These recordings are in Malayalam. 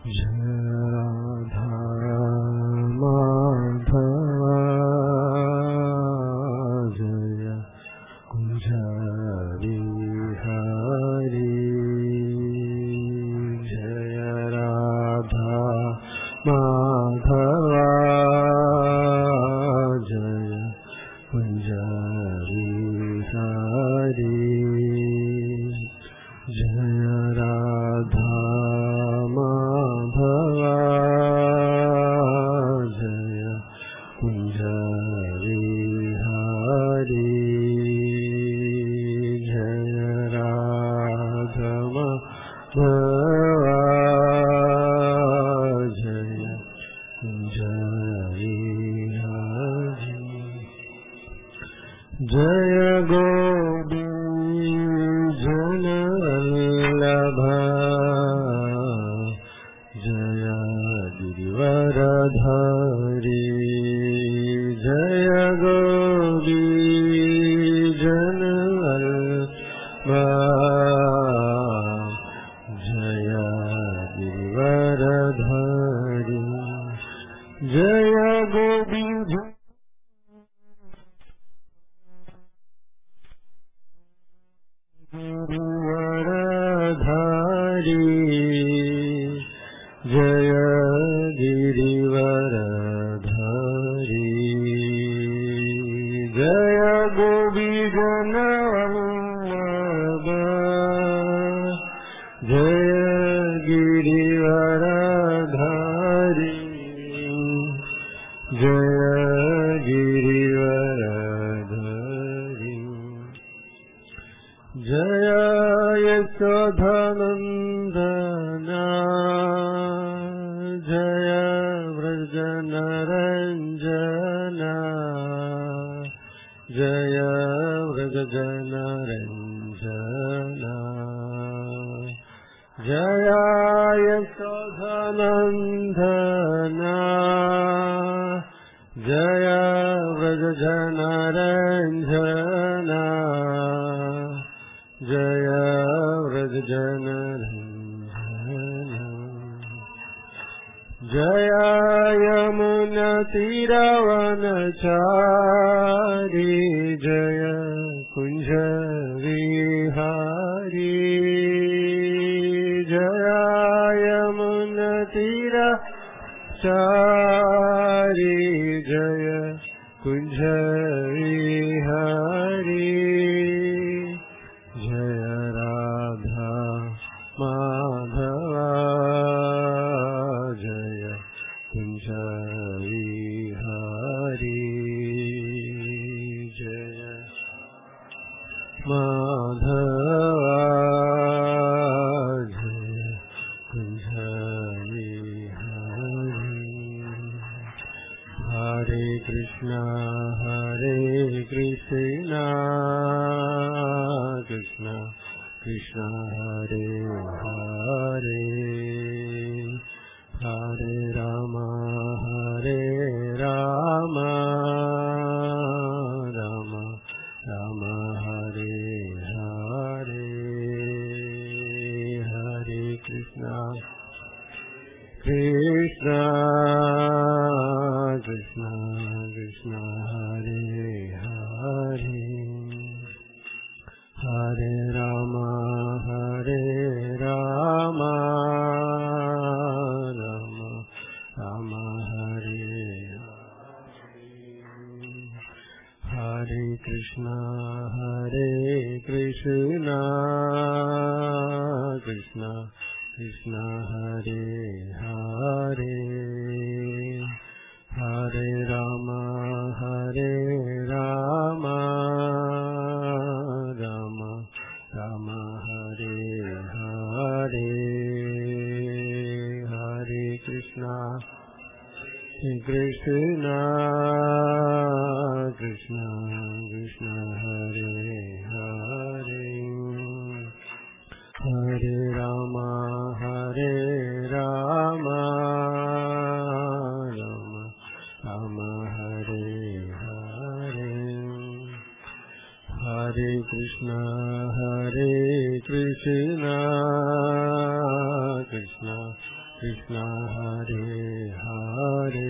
राधा माधव जय कुञ्ज विहारी जय राधा माधव जय कुञ्ज विहारी जय राधा माधव जय कुञ्ज विहारी जय राधा माधव जय कुञ्ज विहारी जय गोविजनवल्लभ जय गिरिवरधारी जय गोविजनवल्लभ जय गिरिवरधारी जय गोविन्द गिरिवरधारी जय गिरिवरधारी जय गोविजनवल्लभ जय गिरिवरधारी जय गिरिवरधारी जय यशोधनन्दना जय व्रजनरञ्जना जय व्रजनरञ्जना जय यशोधनन्दना जय व्रजनरञ्जना जय व्रजनरञ्जना जय यमुनतिरवनचारी जय कुञ्ज विहारी जय यमुनतिर चारी जय कुञ्ज विहारी जय राधा माधव जय कुञ्ज विहारी जय माधव जय कुञ्ज विहारी हरे कृष्णा हरे कृष्णा कृष्णा कृष्णा हरे हरे हरे राम हरे राम राम राम हरे हरे हरे कृष्णा कृष्णा कृष्णा कृष्णा हरे हरे हरे राम हरे राम राम राम हरे हरे कृष्णा हरे कृष्णा कृष्णा कृष्णा हरे हरे हरे राम हरे राम राम राम हरे हरे हरे कृष्णा कृष्णा कृष्णा कृष्णा हरे हरे हरे राम हरे राम राम राम हरे हरे हरे कृष्णा हरे कृष्णा कृष्णा कृष्ण हरे हरे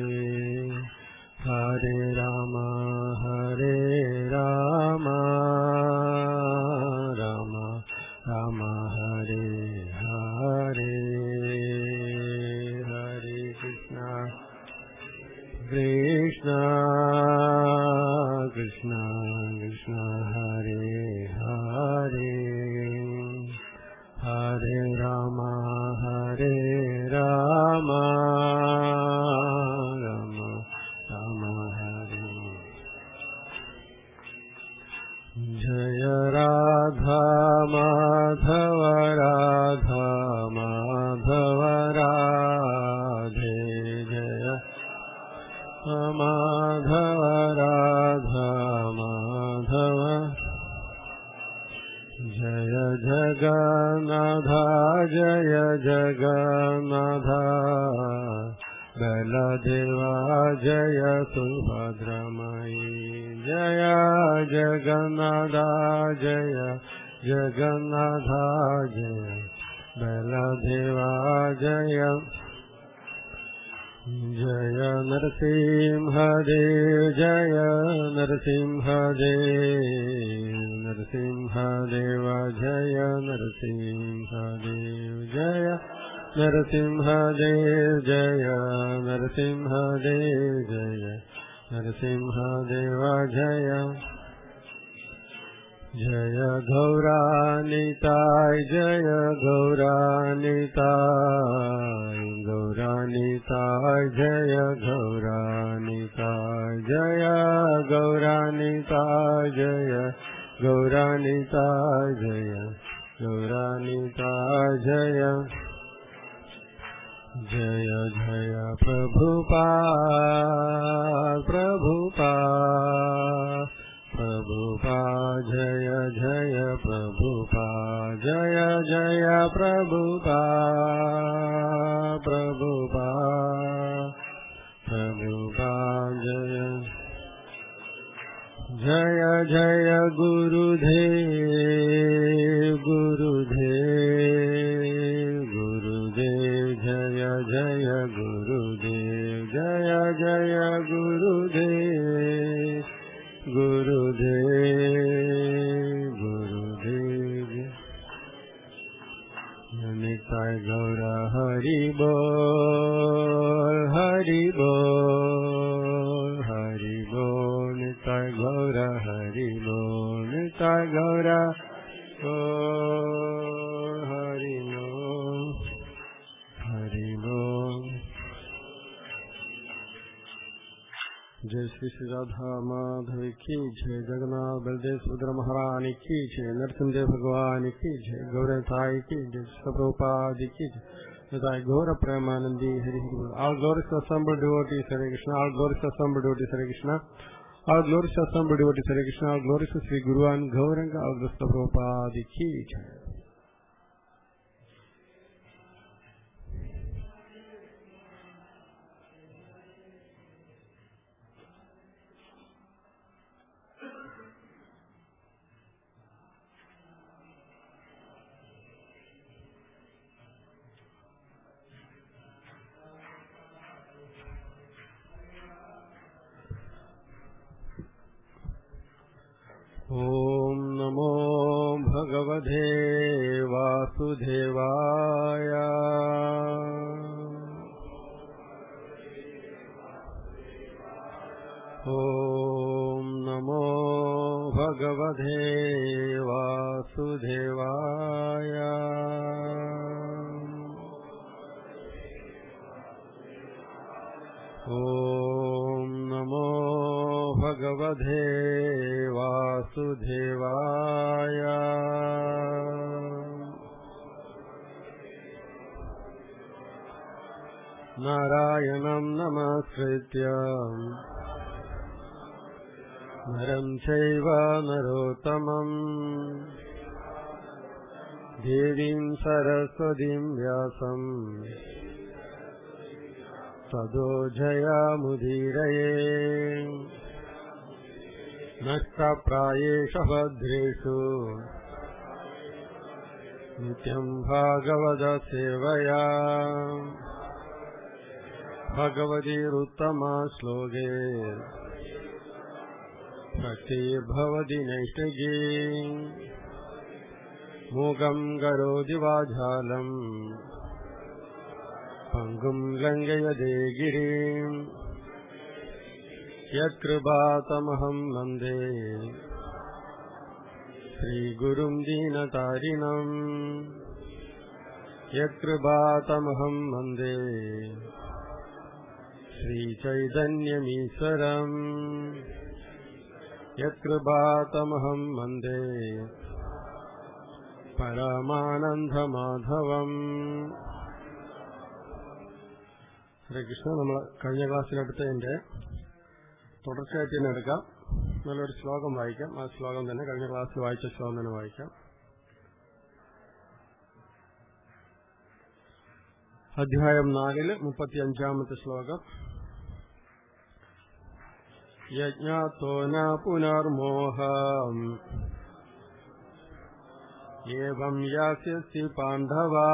हरे राम हरे राम राम राम हरे हरे हरे कृष्ण कृष्ण कृष्ण कृष्ण हरे हरे हरे राम हरे राम राम राम हरे जय राधा माधव राधा माधव राधे जय माधव राधा माधव जय जगन्नाथ जय जगन्नाथ बलदेवा जय सुभद्रमयी जय जगन्नाथ जय जगन्नाथ जय बलदेवा जय जय नरसिंहदेव जय नरसिंहदेव नरसिंहदेव जय नरसिंहदेव जय नरसिंहदेव जय नरसिंहदेव जय नरसिंहदेव जय जय गौरानिताय जय गौरानिताय गौरानिताय जय गौरानिताय जय गौरानिताय जय गौरानिताय जय गौरानिताय जय जय जय प्रभुपाद प्रभुपाद प्रभुपा जय जय प्रभुपा जय जय प्रभुपा प्रभुपा प्रभुपा जय जय जय गुरुदेव गुरुदेव गुरुदेव जय जय गुरुदेव जय जय गुरुदेव गुरुदेव गुरुदेव निताय गौर हरि बोल हरि बोल हरि बोल निताय गौर हरि बोल निताय गौर बोल हरि बोल हरि बोल जय श्री श्री राधा माधव की जय जगन्नाथ बलदेव सुभद्रा महारानी की जय नरसिंहदेव भगवान की जय गौर साई की जय सप्रपाद की जय Thy Gaura Premanandi Hari Hari Bol. All glories to assembled devotees Hare Krishna. All glories to assembled devotees Hare Krishna. All glories to assembled devotees Hare Krishna. All glories to Sri Guru and Gauranga. All glories to Prabhupada ki jai. ॐ नमो भगवते वासुदेवाय ॐ नमो भगवते वासुदेवाय ॐ नमो भगवते वासुदेवाय नारायणं नमस्कृत्य नरं चैव नरोत्तमम् देवीं सरस्वतीं व्यासम् तदो जयामुदीरये नष्टप्रायेषु भद्रेषु नित्यम् भागवतसेवया भगवतीरुत्तमा श्लोके भक्तिर्भवति नैष्टिकी मूकम् करोति वाझालम् पङ्गुम् लङ्घयते गिरिम् यत्कृपातमहम् वन्दे श्रीगुरुम् दीनतारिणम् यत्कृपातमहम् वन्दे श्रीचैतन्यमीश्वरम् यत्कृपातमहम् वन्दे പരമാനന്ദമാധവം ഹരകൃഷ്ണ നമ്മൾ കഴിഞ്ഞ ക്ലാസ്സിലെടുത്തതിന്റെ തുടർച്ചയായിട്ട് തന്നെ എടുക്കാം നല്ലൊരു ശ്ലോകം വായിക്കാം ആ ശ്ലോകം തന്നെ കഴിഞ്ഞ ക്ലാസ്സിൽ വായിച്ച ശ്ലോകം തന്നെ വായിക്കാം അധ്യായം നാലില് മുപ്പത്തിയഞ്ചാമത്തെ ശ്ലോകം യജ്ഞാത്തോ ന പുനർമോഹം एवं यास्यसि पाण्डवा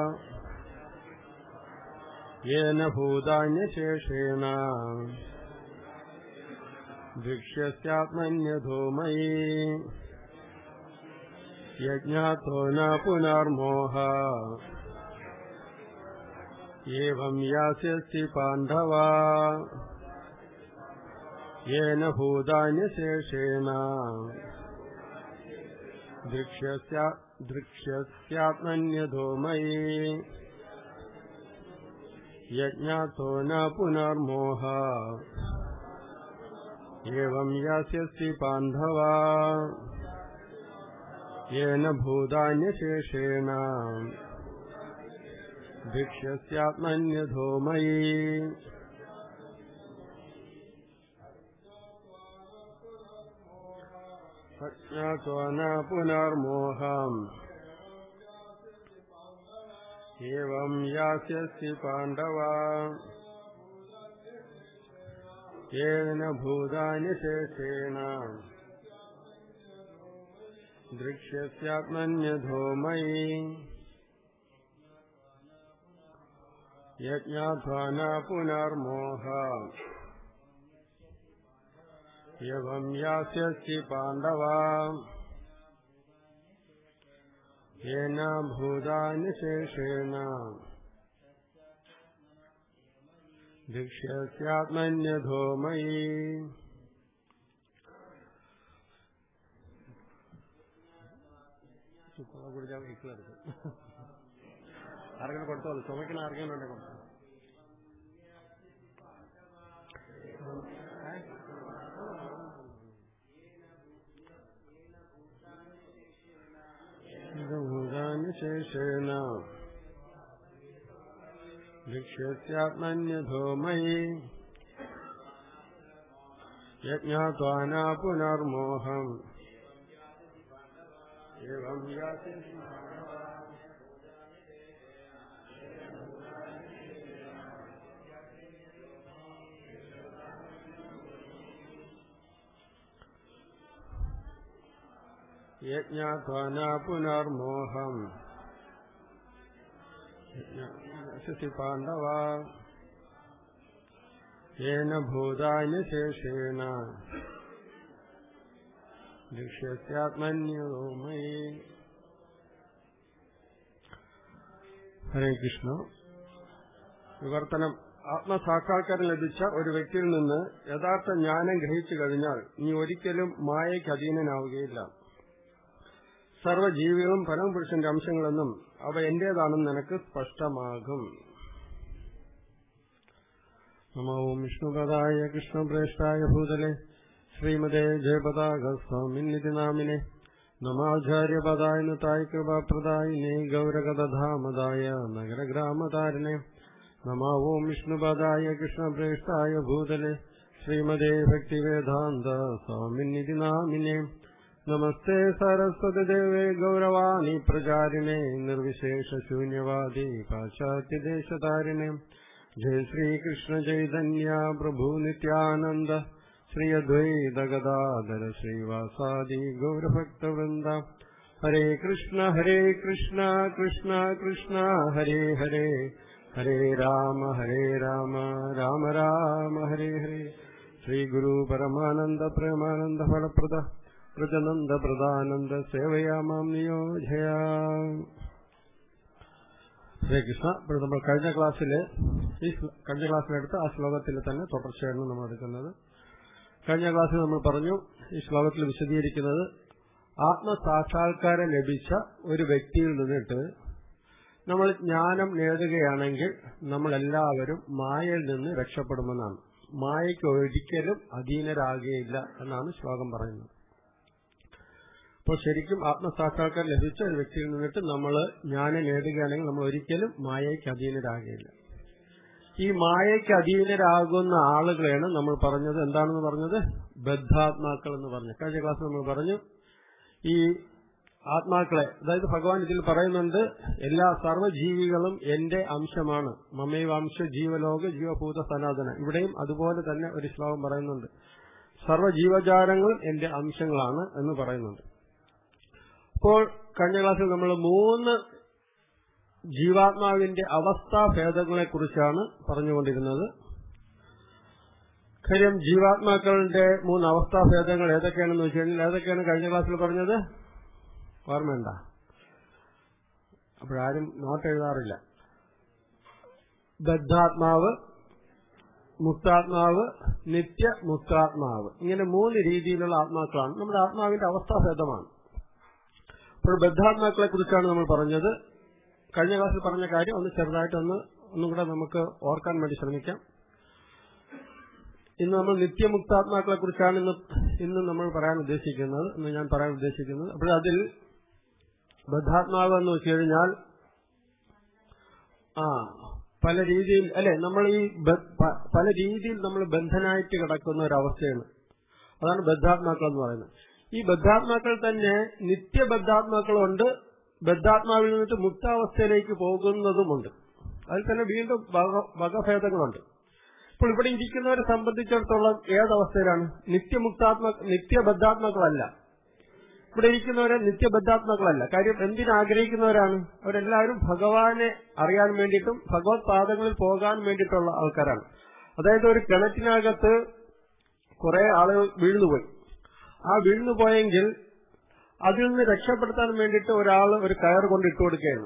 येन भूतान्यशेषेण भिक्ष्यस्यात्मन्यधो मयि यज्ञातो न पुनर्मोह एवं यास्यसि पाण्डवा येन भूतान्यशेषेण दृक्ष्यस्यात्मन्यधो मयि यज्ञातो न पुनर्मोह एवं यास्यसि पाण्डवा येन भूतान्यशेषेण भिक्ष्यस्यात्मन्यधो मयि ज्ञातो न पुनर्मोहम् एवं यास्यसि पाण्डवा येन भूतानि शेषेण दृक्ष्यस्यात्मन्यधो मयि यज्ञात्वा न पुनर्मोह एवं यास्यसि पाण्डवा येन भूतानि शेषेण भिक्ष्यस्यात्मन्यधो मयि ആർക്കും കൊടുത്തോളൂ ചുമക്കുന്ന ആർക്കെങ്കിലും ഉണ്ടെ കൊടുത്തു भूतानिशेषेण भिक्ष्यस्यात्मन्यधो मयि यज्ञात्वा न पुनर्मोहम् एवं याति यज्ञात्वा न पुनर्मोहम् यशसि पाण्डवा येन भूतानि शेषेण दृश्यस्यात्मन्यो मयि ഹരേ കൃഷ്ണ വിവർത്തനം ആത്മസാക്ഷാത്കാരം ലഭിച്ച ഒരു വ്യക്തിയിൽ നിന്ന് യഥാർത്ഥ ജ്ഞാനം ഗ്രഹിച്ചു കഴിഞ്ഞാൽ നീ ഒരിക്കലും മായയ്ക്ക് അധീനനാവുകയില്ല സർവജീവികളും പരമപുരുഷന്റെ അംശങ്ങളെന്നും അവ എന്റേതാണെന്ന് നിനക്ക് സ്പഷ്ടമാകും നമോ വിഷ്ണുപദായ കൃഷ്ണപ്രേഷ്ഠായ ഭൂതലെ ശ്രീമതേ ജയപതാക സ്വാമിന്നിതി നാമിനെ നമാചാര്യപദായ നതായ കൃപാപ്രദായിനെ ഗൗരഗധാമതായ നഗരഗ്രാമതാരിനെ നമോ വിഷ്ണുപദായ കൃഷ്ണപ്രേഷ്ഠായ ഭൂതലെ ശ്രീമതേ ഭക്തിവേദാന്ത സ്വാമിന്നിതി നാമിനെ നമസ്തേ സരസ്വതദേവേ ഗൗരവാണി പ്രചാരിണേ നിർവിശേഷ ശൂന്യവാദി പാശ്ചാത്യദേശതാരിണേ ജയ ശ്രീകൃഷ്ണ ചൈതന്യ പ്രഭു നിത്യാനന്ദ ശ്രീ അദ്വൈത ഗദാധര ശ്രീവാസാദി ഗൗരഭക്തവൃന്ദ ഹരേ കൃഷ്ണ ഹരേ കൃഷ്ണ കൃഷ്ണ കൃഷ്ണ ഹരേ ഹരേ ഹരേ രാമ ഹരേ രാമ രാമ രാമ ഹരേ ഹരേ ശ്രീ ഗുരു പരമാനന്ദ പ്രേമാനന്ദ ഫലപ്രദ പ്രജനന്ദ പ്രദാനന്ദ സേവയാമാം നിയോജയ ഹരേ കൃഷ്ണ ഇപ്പോൾ നമ്മൾ കഴിഞ്ഞ ക്ലാസ്സിൽ ഈ കഴിഞ്ഞ ക്ലാസ്സിലെടുത്ത് ആ ശ്ലോകത്തിൽ തന്നെ തുടർച്ചയാണ് നമ്മൾ എടുക്കുന്നത് കഴിഞ്ഞ ക്ലാസ്സിൽ നമ്മൾ പറഞ്ഞു ഈ ശ്ലോകത്തിൽ വിശദീകരിക്കുന്നത് ആത്മസാക്ഷാത്കാരം ലഭിച്ച ഒരു വ്യക്തിയിൽ നിന്നിട്ട് നമ്മൾ ജ്ഞാനം നേടുകയാണെങ്കിൽ നമ്മളെല്ലാവരും മായയിൽ നിന്ന് രക്ഷപ്പെടുമെന്നാണ് മായയ്ക്ക് ഒരിക്കലും അധീനരാകുകയില്ല എന്നാണ് ശ്ലോകം പറയുന്നത് അപ്പോൾ ശരിക്കും ആത്മസാക്ഷാത്കാരം ലഭിച്ച ഒരു വ്യക്തിയിൽ നിന്നിട്ട് നമ്മൾ ജ്ഞാനം നേടുകയാണെങ്കിൽ നമ്മൾ ഒരിക്കലും മായയ്ക്ക് അധീനരാകുകയില്ല ഈ മായയ്ക്ക് അധീനരാകുന്ന ആളുകളെയാണ് നമ്മൾ പറഞ്ഞത് എന്താണെന്ന് പറഞ്ഞത് ബദ്ധാത്മാക്കൾ എന്ന് പറഞ്ഞു കഴിഞ്ഞ ക്ലാസ് നമ്മൾ പറഞ്ഞു ഈ ആത്മാക്കളെ അതായത് ഭഗവാൻ ഇതിൽ പറയുന്നുണ്ട് എല്ലാ സർവ്വജീവികളും എന്റെ അംശമാണ് മമൈവാംശ ജീവലോക ജീവഭൂത സനാതന ഇവിടെയും അതുപോലെ തന്നെ ഒരു ശ്ലോകം പറയുന്നുണ്ട് സർവ്വജീവജാലങ്ങളും എന്റെ അംശങ്ങളാണ് എന്ന് പറയുന്നുണ്ട് അപ്പോൾ കഴിഞ്ഞ ക്ലാസ്സിൽ നമ്മൾ മൂന്ന് ജീവാത്മാവിന്റെ അവസ്ഥാഭേദങ്ങളെ കുറിച്ചാണ് പറഞ്ഞുകൊണ്ടിരുന്നത് കാര്യം ജീവാത്മാക്കളുടെ മൂന്ന് അവസ്ഥാഭേദങ്ങൾ ഏതൊക്കെയാണെന്ന് വെച്ച് കഴിഞ്ഞാൽ ഏതൊക്കെയാണ് കഴിഞ്ഞ ക്ലാസ്സിൽ പറഞ്ഞത് ഓർമ്മയുണ്ട അപ്പോഴാരും നോട്ട് എഴുതാറില്ല ബദ്ധാത്മാവ് മുക്താത്മാവ് നിത്യ മുക്താത്മാവ് ഇങ്ങനെ മൂന്ന് രീതിയിലുള്ള ആത്മാക്കളാണ് നമ്മുടെ ആത്മാവിന്റെ അവസ്ഥാഭേദമാണ് അപ്പോൾ ബദ്ധാത്മാക്കളെ കുറിച്ചാണ് നമ്മൾ പറഞ്ഞത് കഴിഞ്ഞ ക്ലാസ്സിൽ പറഞ്ഞ കാര്യം ഒന്ന് ചെറുതായിട്ടൊന്ന് ഒന്നും കൂടെ നമുക്ക് ഓർക്കാൻ വേണ്ടി ശ്രമിക്കാം ഇന്ന് നമ്മൾ നിത്യമുക്താത്മാക്കളെ കുറിച്ചാണ് ഇന്ന് ഇന്ന് നമ്മൾ പറയാൻ ഉദ്ദേശിക്കുന്നത് ഇന്ന് ഞാൻ പറയാൻ ഉദ്ദേശിക്കുന്നത് അപ്പോൾ അതിൽ ബദ്ധാത്മാവ് എന്ന് വെച്ച് കഴിഞ്ഞാൽ ആ പല രീതിയിൽ അല്ലെ നമ്മൾ ഈ പല രീതിയിൽ നമ്മൾ ബന്ധനായിട്ട് കിടക്കുന്ന ഒരു അവസ്ഥയാണ് അതാണ് ബദ്ധാത്മാക്കൾ എന്ന് പറയുന്നത് ഈ ബദ്ധാത്മാക്കൾ തന്നെ നിത്യബദ്ധാത്മാക്കളുണ്ട് ബദ്ധാത്മാവിൽ നിന്നിട്ട് മുക്താവസ്ഥയിലേക്ക് പോകുന്നതുമുണ്ട് അതിൽ തന്നെ വീണ്ടും വകഭേദങ്ങളുണ്ട് ഇപ്പോൾ ഇവിടെ ഇരിക്കുന്നവരെ സംബന്ധിച്ചിടത്തോളം ഏതവസ്ഥയിലാണ് നിത്യമുക്താത്മ നിത്യബദ്ധാത്മാക്കളല്ല ഇവിടെ ഇരിക്കുന്നവരെ നിത്യബദ്ധാത്മാക്കളല്ല കാര്യം എന്തിനാഗ്രഹിക്കുന്നവരാണ് അവരെല്ലാവരും ഭഗവാനെ അറിയാൻ വേണ്ടിയിട്ടും ഭഗവത് പാദങ്ങളിൽ പോകാൻ വേണ്ടിയിട്ടുള്ള ആൾക്കാരാണ് അതായത് ഒരു കിണറ്റിനകത്ത് കുറെ ആളുകൾ വീഴുന്നുപോയി ആ വീഴുന്നുപോയെങ്കിൽ അതിൽ നിന്ന് രക്ഷപ്പെടുത്താൻ വേണ്ടിയിട്ട് ഒരാൾ ഒരു കയർ കൊണ്ട് ഇട്ടു കൊടുക്കുകയാണ്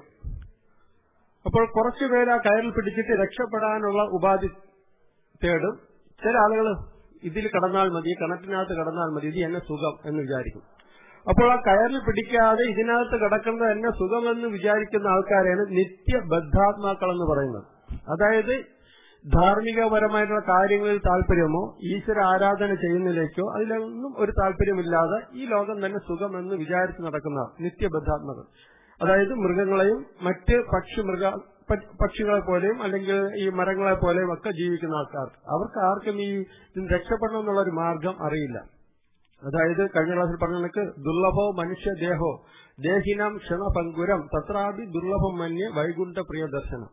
അപ്പോൾ കുറച്ചുപേര് ആ കയറിൽ പിടിച്ചിട്ട് രക്ഷപ്പെടാനുള്ള ഉപാധി തേടും ചില ആളുകൾ ഇതിൽ കടന്നാൽ മതി കിണറ്റിനകത്ത് കടന്നാൽ മതി ഇത് എന്നെ സുഖം എന്ന് വിചാരിക്കും അപ്പോൾ ആ കയറിൽ പിടിക്കാതെ ഇതിനകത്ത് കിടക്കുന്നത് എന്നെ സുഖമെന്ന് വിചാരിക്കുന്ന ആൾക്കാരെയാണ് നിത്യബദ്ധാത്മാക്കൾ എന്ന് പറയുന്നത് അതായത് ധാർമ്മികപരമായിട്ടുള്ള കാര്യങ്ങളിൽ താല്പര്യമോ ഈശ്വര ആരാധന ചെയ്യുന്നതിലേക്കോ അതിലൊന്നും ഒരു താല്പര്യമില്ലാതെ ഈ ലോകം തന്നെ സുഖമെന്ന് വിചാരിച്ച് നടക്കുന്ന നിത്യബദ്ധാത്മകൾ അതായത് മൃഗങ്ങളെയും മറ്റ് പക്ഷി മൃഗ പക്ഷികളെ പോലെയും അല്ലെങ്കിൽ ഈ മരങ്ങളെ പോലെയും ഒക്കെ ജീവിക്കുന്ന ആൾക്കാർ അവർക്ക് ആർക്കും ഈ ഇതിന് രക്ഷപ്പെടണം എന്നുള്ള ഒരു മാർഗം അറിയില്ല അതായത് കഴിഞ്ഞ ക്ലാസ്സിൽ പറഞ്ഞ കണക്ക് ദുർലഭോ മനുഷ്യ ദേഹോ ദേഹിനം ക്ഷണപങ്കുരം തത്രാപി ദുർലഭം മന്യ വൈകുണ്ഠ പ്രിയ ദർശനം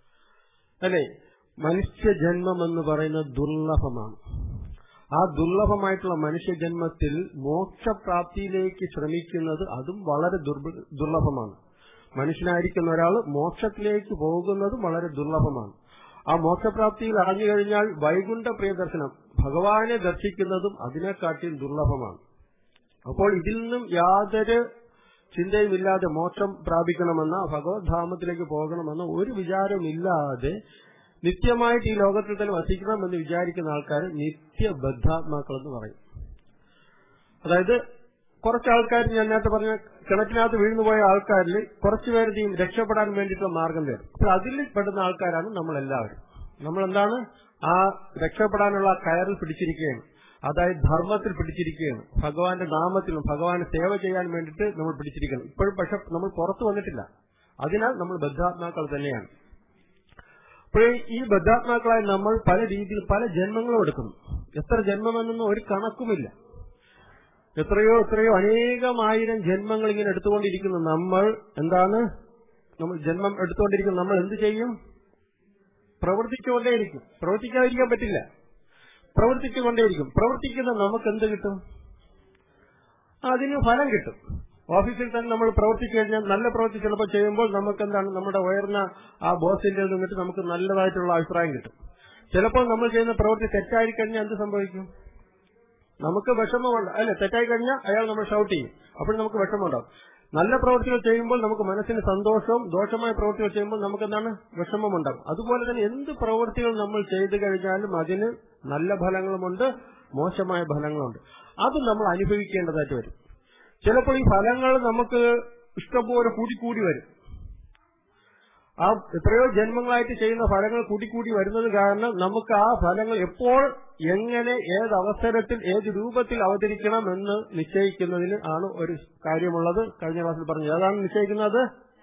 അല്ലെ മനുഷ്യജന്മം എന്ന് പറയുന്നത് ദുർലഭമാണ് ആ ദുർലഭമായിട്ടുള്ള മനുഷ്യജന്മത്തിൽ മോക്ഷപ്രാപ്തിയിലേക്ക് ശ്രമിക്കുന്നത് അതും വളരെ ദുർലഭമാണ് മനുഷ്യനായിരിക്കുന്ന ഒരാൾ മോക്ഷത്തിലേക്ക് പോകുന്നതും വളരെ ദുർലഭമാണ് ആ മോക്ഷപ്രാപ്തിയിൽ അടഞ്ഞു കഴിഞ്ഞാൽ വൈകുണ്ഠ പ്രിയദർശനം ഭഗവാനെ ദർശിക്കുന്നതും അതിനെക്കാട്ടിയും ദുർലഭമാണ് അപ്പോൾ ഇതിൽ നിന്നും യാതൊരു ചിന്തയുമില്ലാതെ മോക്ഷം പ്രാപിക്കണമെന്ന ഭഗവത്ധാമത്തിലേക്ക് പോകണമെന്ന ഒരു വിചാരമില്ലാതെ നിത്യമായിട്ട് ഈ ലോകത്തിൽ തന്നെ വസിക്കണമെന്ന് വിചാരിക്കുന്ന ആൾക്കാർ നിത്യബദ്ധാത്മാക്കൾ എന്ന് പറയും അതായത് കുറച്ച് ആൾക്കാർ ഞാൻ നേരത്തെ പറഞ്ഞ കിണറ്റിനകത്ത് വീഴുന്നുപോയ ആൾക്കാരിൽ കുറച്ചുപേർ ഈ രക്ഷപ്പെടാൻ വേണ്ടിയിട്ടുള്ള മാർഗം തരും അപ്പോൾ അതിൽ പെടുന്ന ആൾക്കാരാണ് നമ്മളെല്ലാവരും നമ്മൾ എന്താണ് ആ രക്ഷപ്പെടാനുള്ള കയറിൽ പിടിച്ചിരിക്കുകയാണ് അതായത് ധർമ്മത്തിൽ പിടിച്ചിരിക്കുകയാണ് ഭഗവാന്റെ നാമത്തിലും ഭഗവാനെ സേവ ചെയ്യാൻ വേണ്ടിയിട്ട് നമ്മൾ പിടിച്ചിരിക്കണം ഇപ്പോഴും പക്ഷെ നമ്മൾ പുറത്തു വന്നിട്ടില്ല അതിനാൽ നമ്മൾ ബദ്ധാത്മാക്കൾ തന്നെയാണ് അപ്പോൾ ഈ ബദ്ധാത്മാക്കളായി നമ്മൾ പല രീതിയിൽ പല ജന്മങ്ങളും എടുക്കുന്നു എത്ര ജന്മമെന്നൊന്നും ഒരു കണക്കുമില്ല എത്രയോ എത്രയോ അനേകമായിരം ജന്മങ്ങൾ ഇങ്ങനെ എടുത്തുകൊണ്ടിരിക്കുന്നു നമ്മൾ എന്താണ് നമ്മൾ ജന്മം എടുത്തുകൊണ്ടിരിക്കുന്നു നമ്മൾ എന്ത് ചെയ്യും പ്രവർത്തിച്ചുകൊണ്ടേയിരിക്കും പ്രവർത്തിക്കാതിരിക്കാൻ പറ്റില്ല പ്രവർത്തിച്ചുകൊണ്ടേയിരിക്കും പ്രവർത്തിക്കുന്ന നമുക്ക് എന്ത് കിട്ടും അതിന് ഫലം കിട്ടും ഓഫീസിൽ തന്നെ നമ്മൾ പ്രവർത്തിച്ചു കഴിഞ്ഞാൽ നല്ല പ്രവൃത്തി ചിലപ്പോൾ ചെയ്യുമ്പോൾ നമുക്ക് എന്താണ് നമ്മുടെ ഉയർന്ന ആ ബോസിന്റെ നിന്നിട്ട് നമുക്ക് നല്ലതായിട്ടുള്ള അഭിപ്രായം കിട്ടും ചിലപ്പോൾ നമ്മൾ ചെയ്യുന്ന പ്രവൃത്തി തെറ്റായി കഴിഞ്ഞാൽ എന്ത് സംഭവിക്കും നമുക്ക് വിഷമമുണ്ട് അല്ലെ തെറ്റായി കഴിഞ്ഞാൽ അയാൾ നമ്മൾ ഷൗട്ട് ചെയ്യും അപ്പോൾ നമുക്ക് വിഷമമുണ്ടാവും നല്ല പ്രവൃത്തികൾ ചെയ്യുമ്പോൾ നമുക്ക് മനസ്സിന് സന്തോഷവും ദോഷമായ പ്രവൃത്തികൾ ചെയ്യുമ്പോൾ നമുക്ക് എന്താണ് വിഷമമുണ്ടാകും അതുപോലെ തന്നെ എന്ത് പ്രവൃത്തികൾ നമ്മൾ ചെയ്തു കഴിഞ്ഞാലും അതിന് നല്ല ഫലങ്ങളുമുണ്ട് മോശമായ ഫലങ്ങളുണ്ട് അത് നമ്മൾ അനുഭവിക്കേണ്ടതായിട്ട് വരും ചിലപ്പോൾ ഈ ഫലങ്ങൾ നമുക്ക് ഇഷ്ടംപോലെ കൂടിക്കൂടി വരും ആ എത്രയോ ജന്മങ്ങളായിട്ട് ചെയ്യുന്ന ഫലങ്ങൾ കൂടിക്കൂടി വരുന്നത് കാരണം നമുക്ക് ആ ഫലങ്ങൾ എപ്പോൾ എങ്ങനെ ഏത് അവസരത്തിൽ ഏത് രൂപത്തിൽ അവതരിക്കണം എന്ന് നിശ്ചയിക്കുന്നതിന് ആണ് ഒരു കാര്യമുള്ളത് കഴിഞ്ഞ ക്ലാസ്സിൽ പറഞ്ഞു ഏതാണ് നിശ്ചയിക്കുന്നത്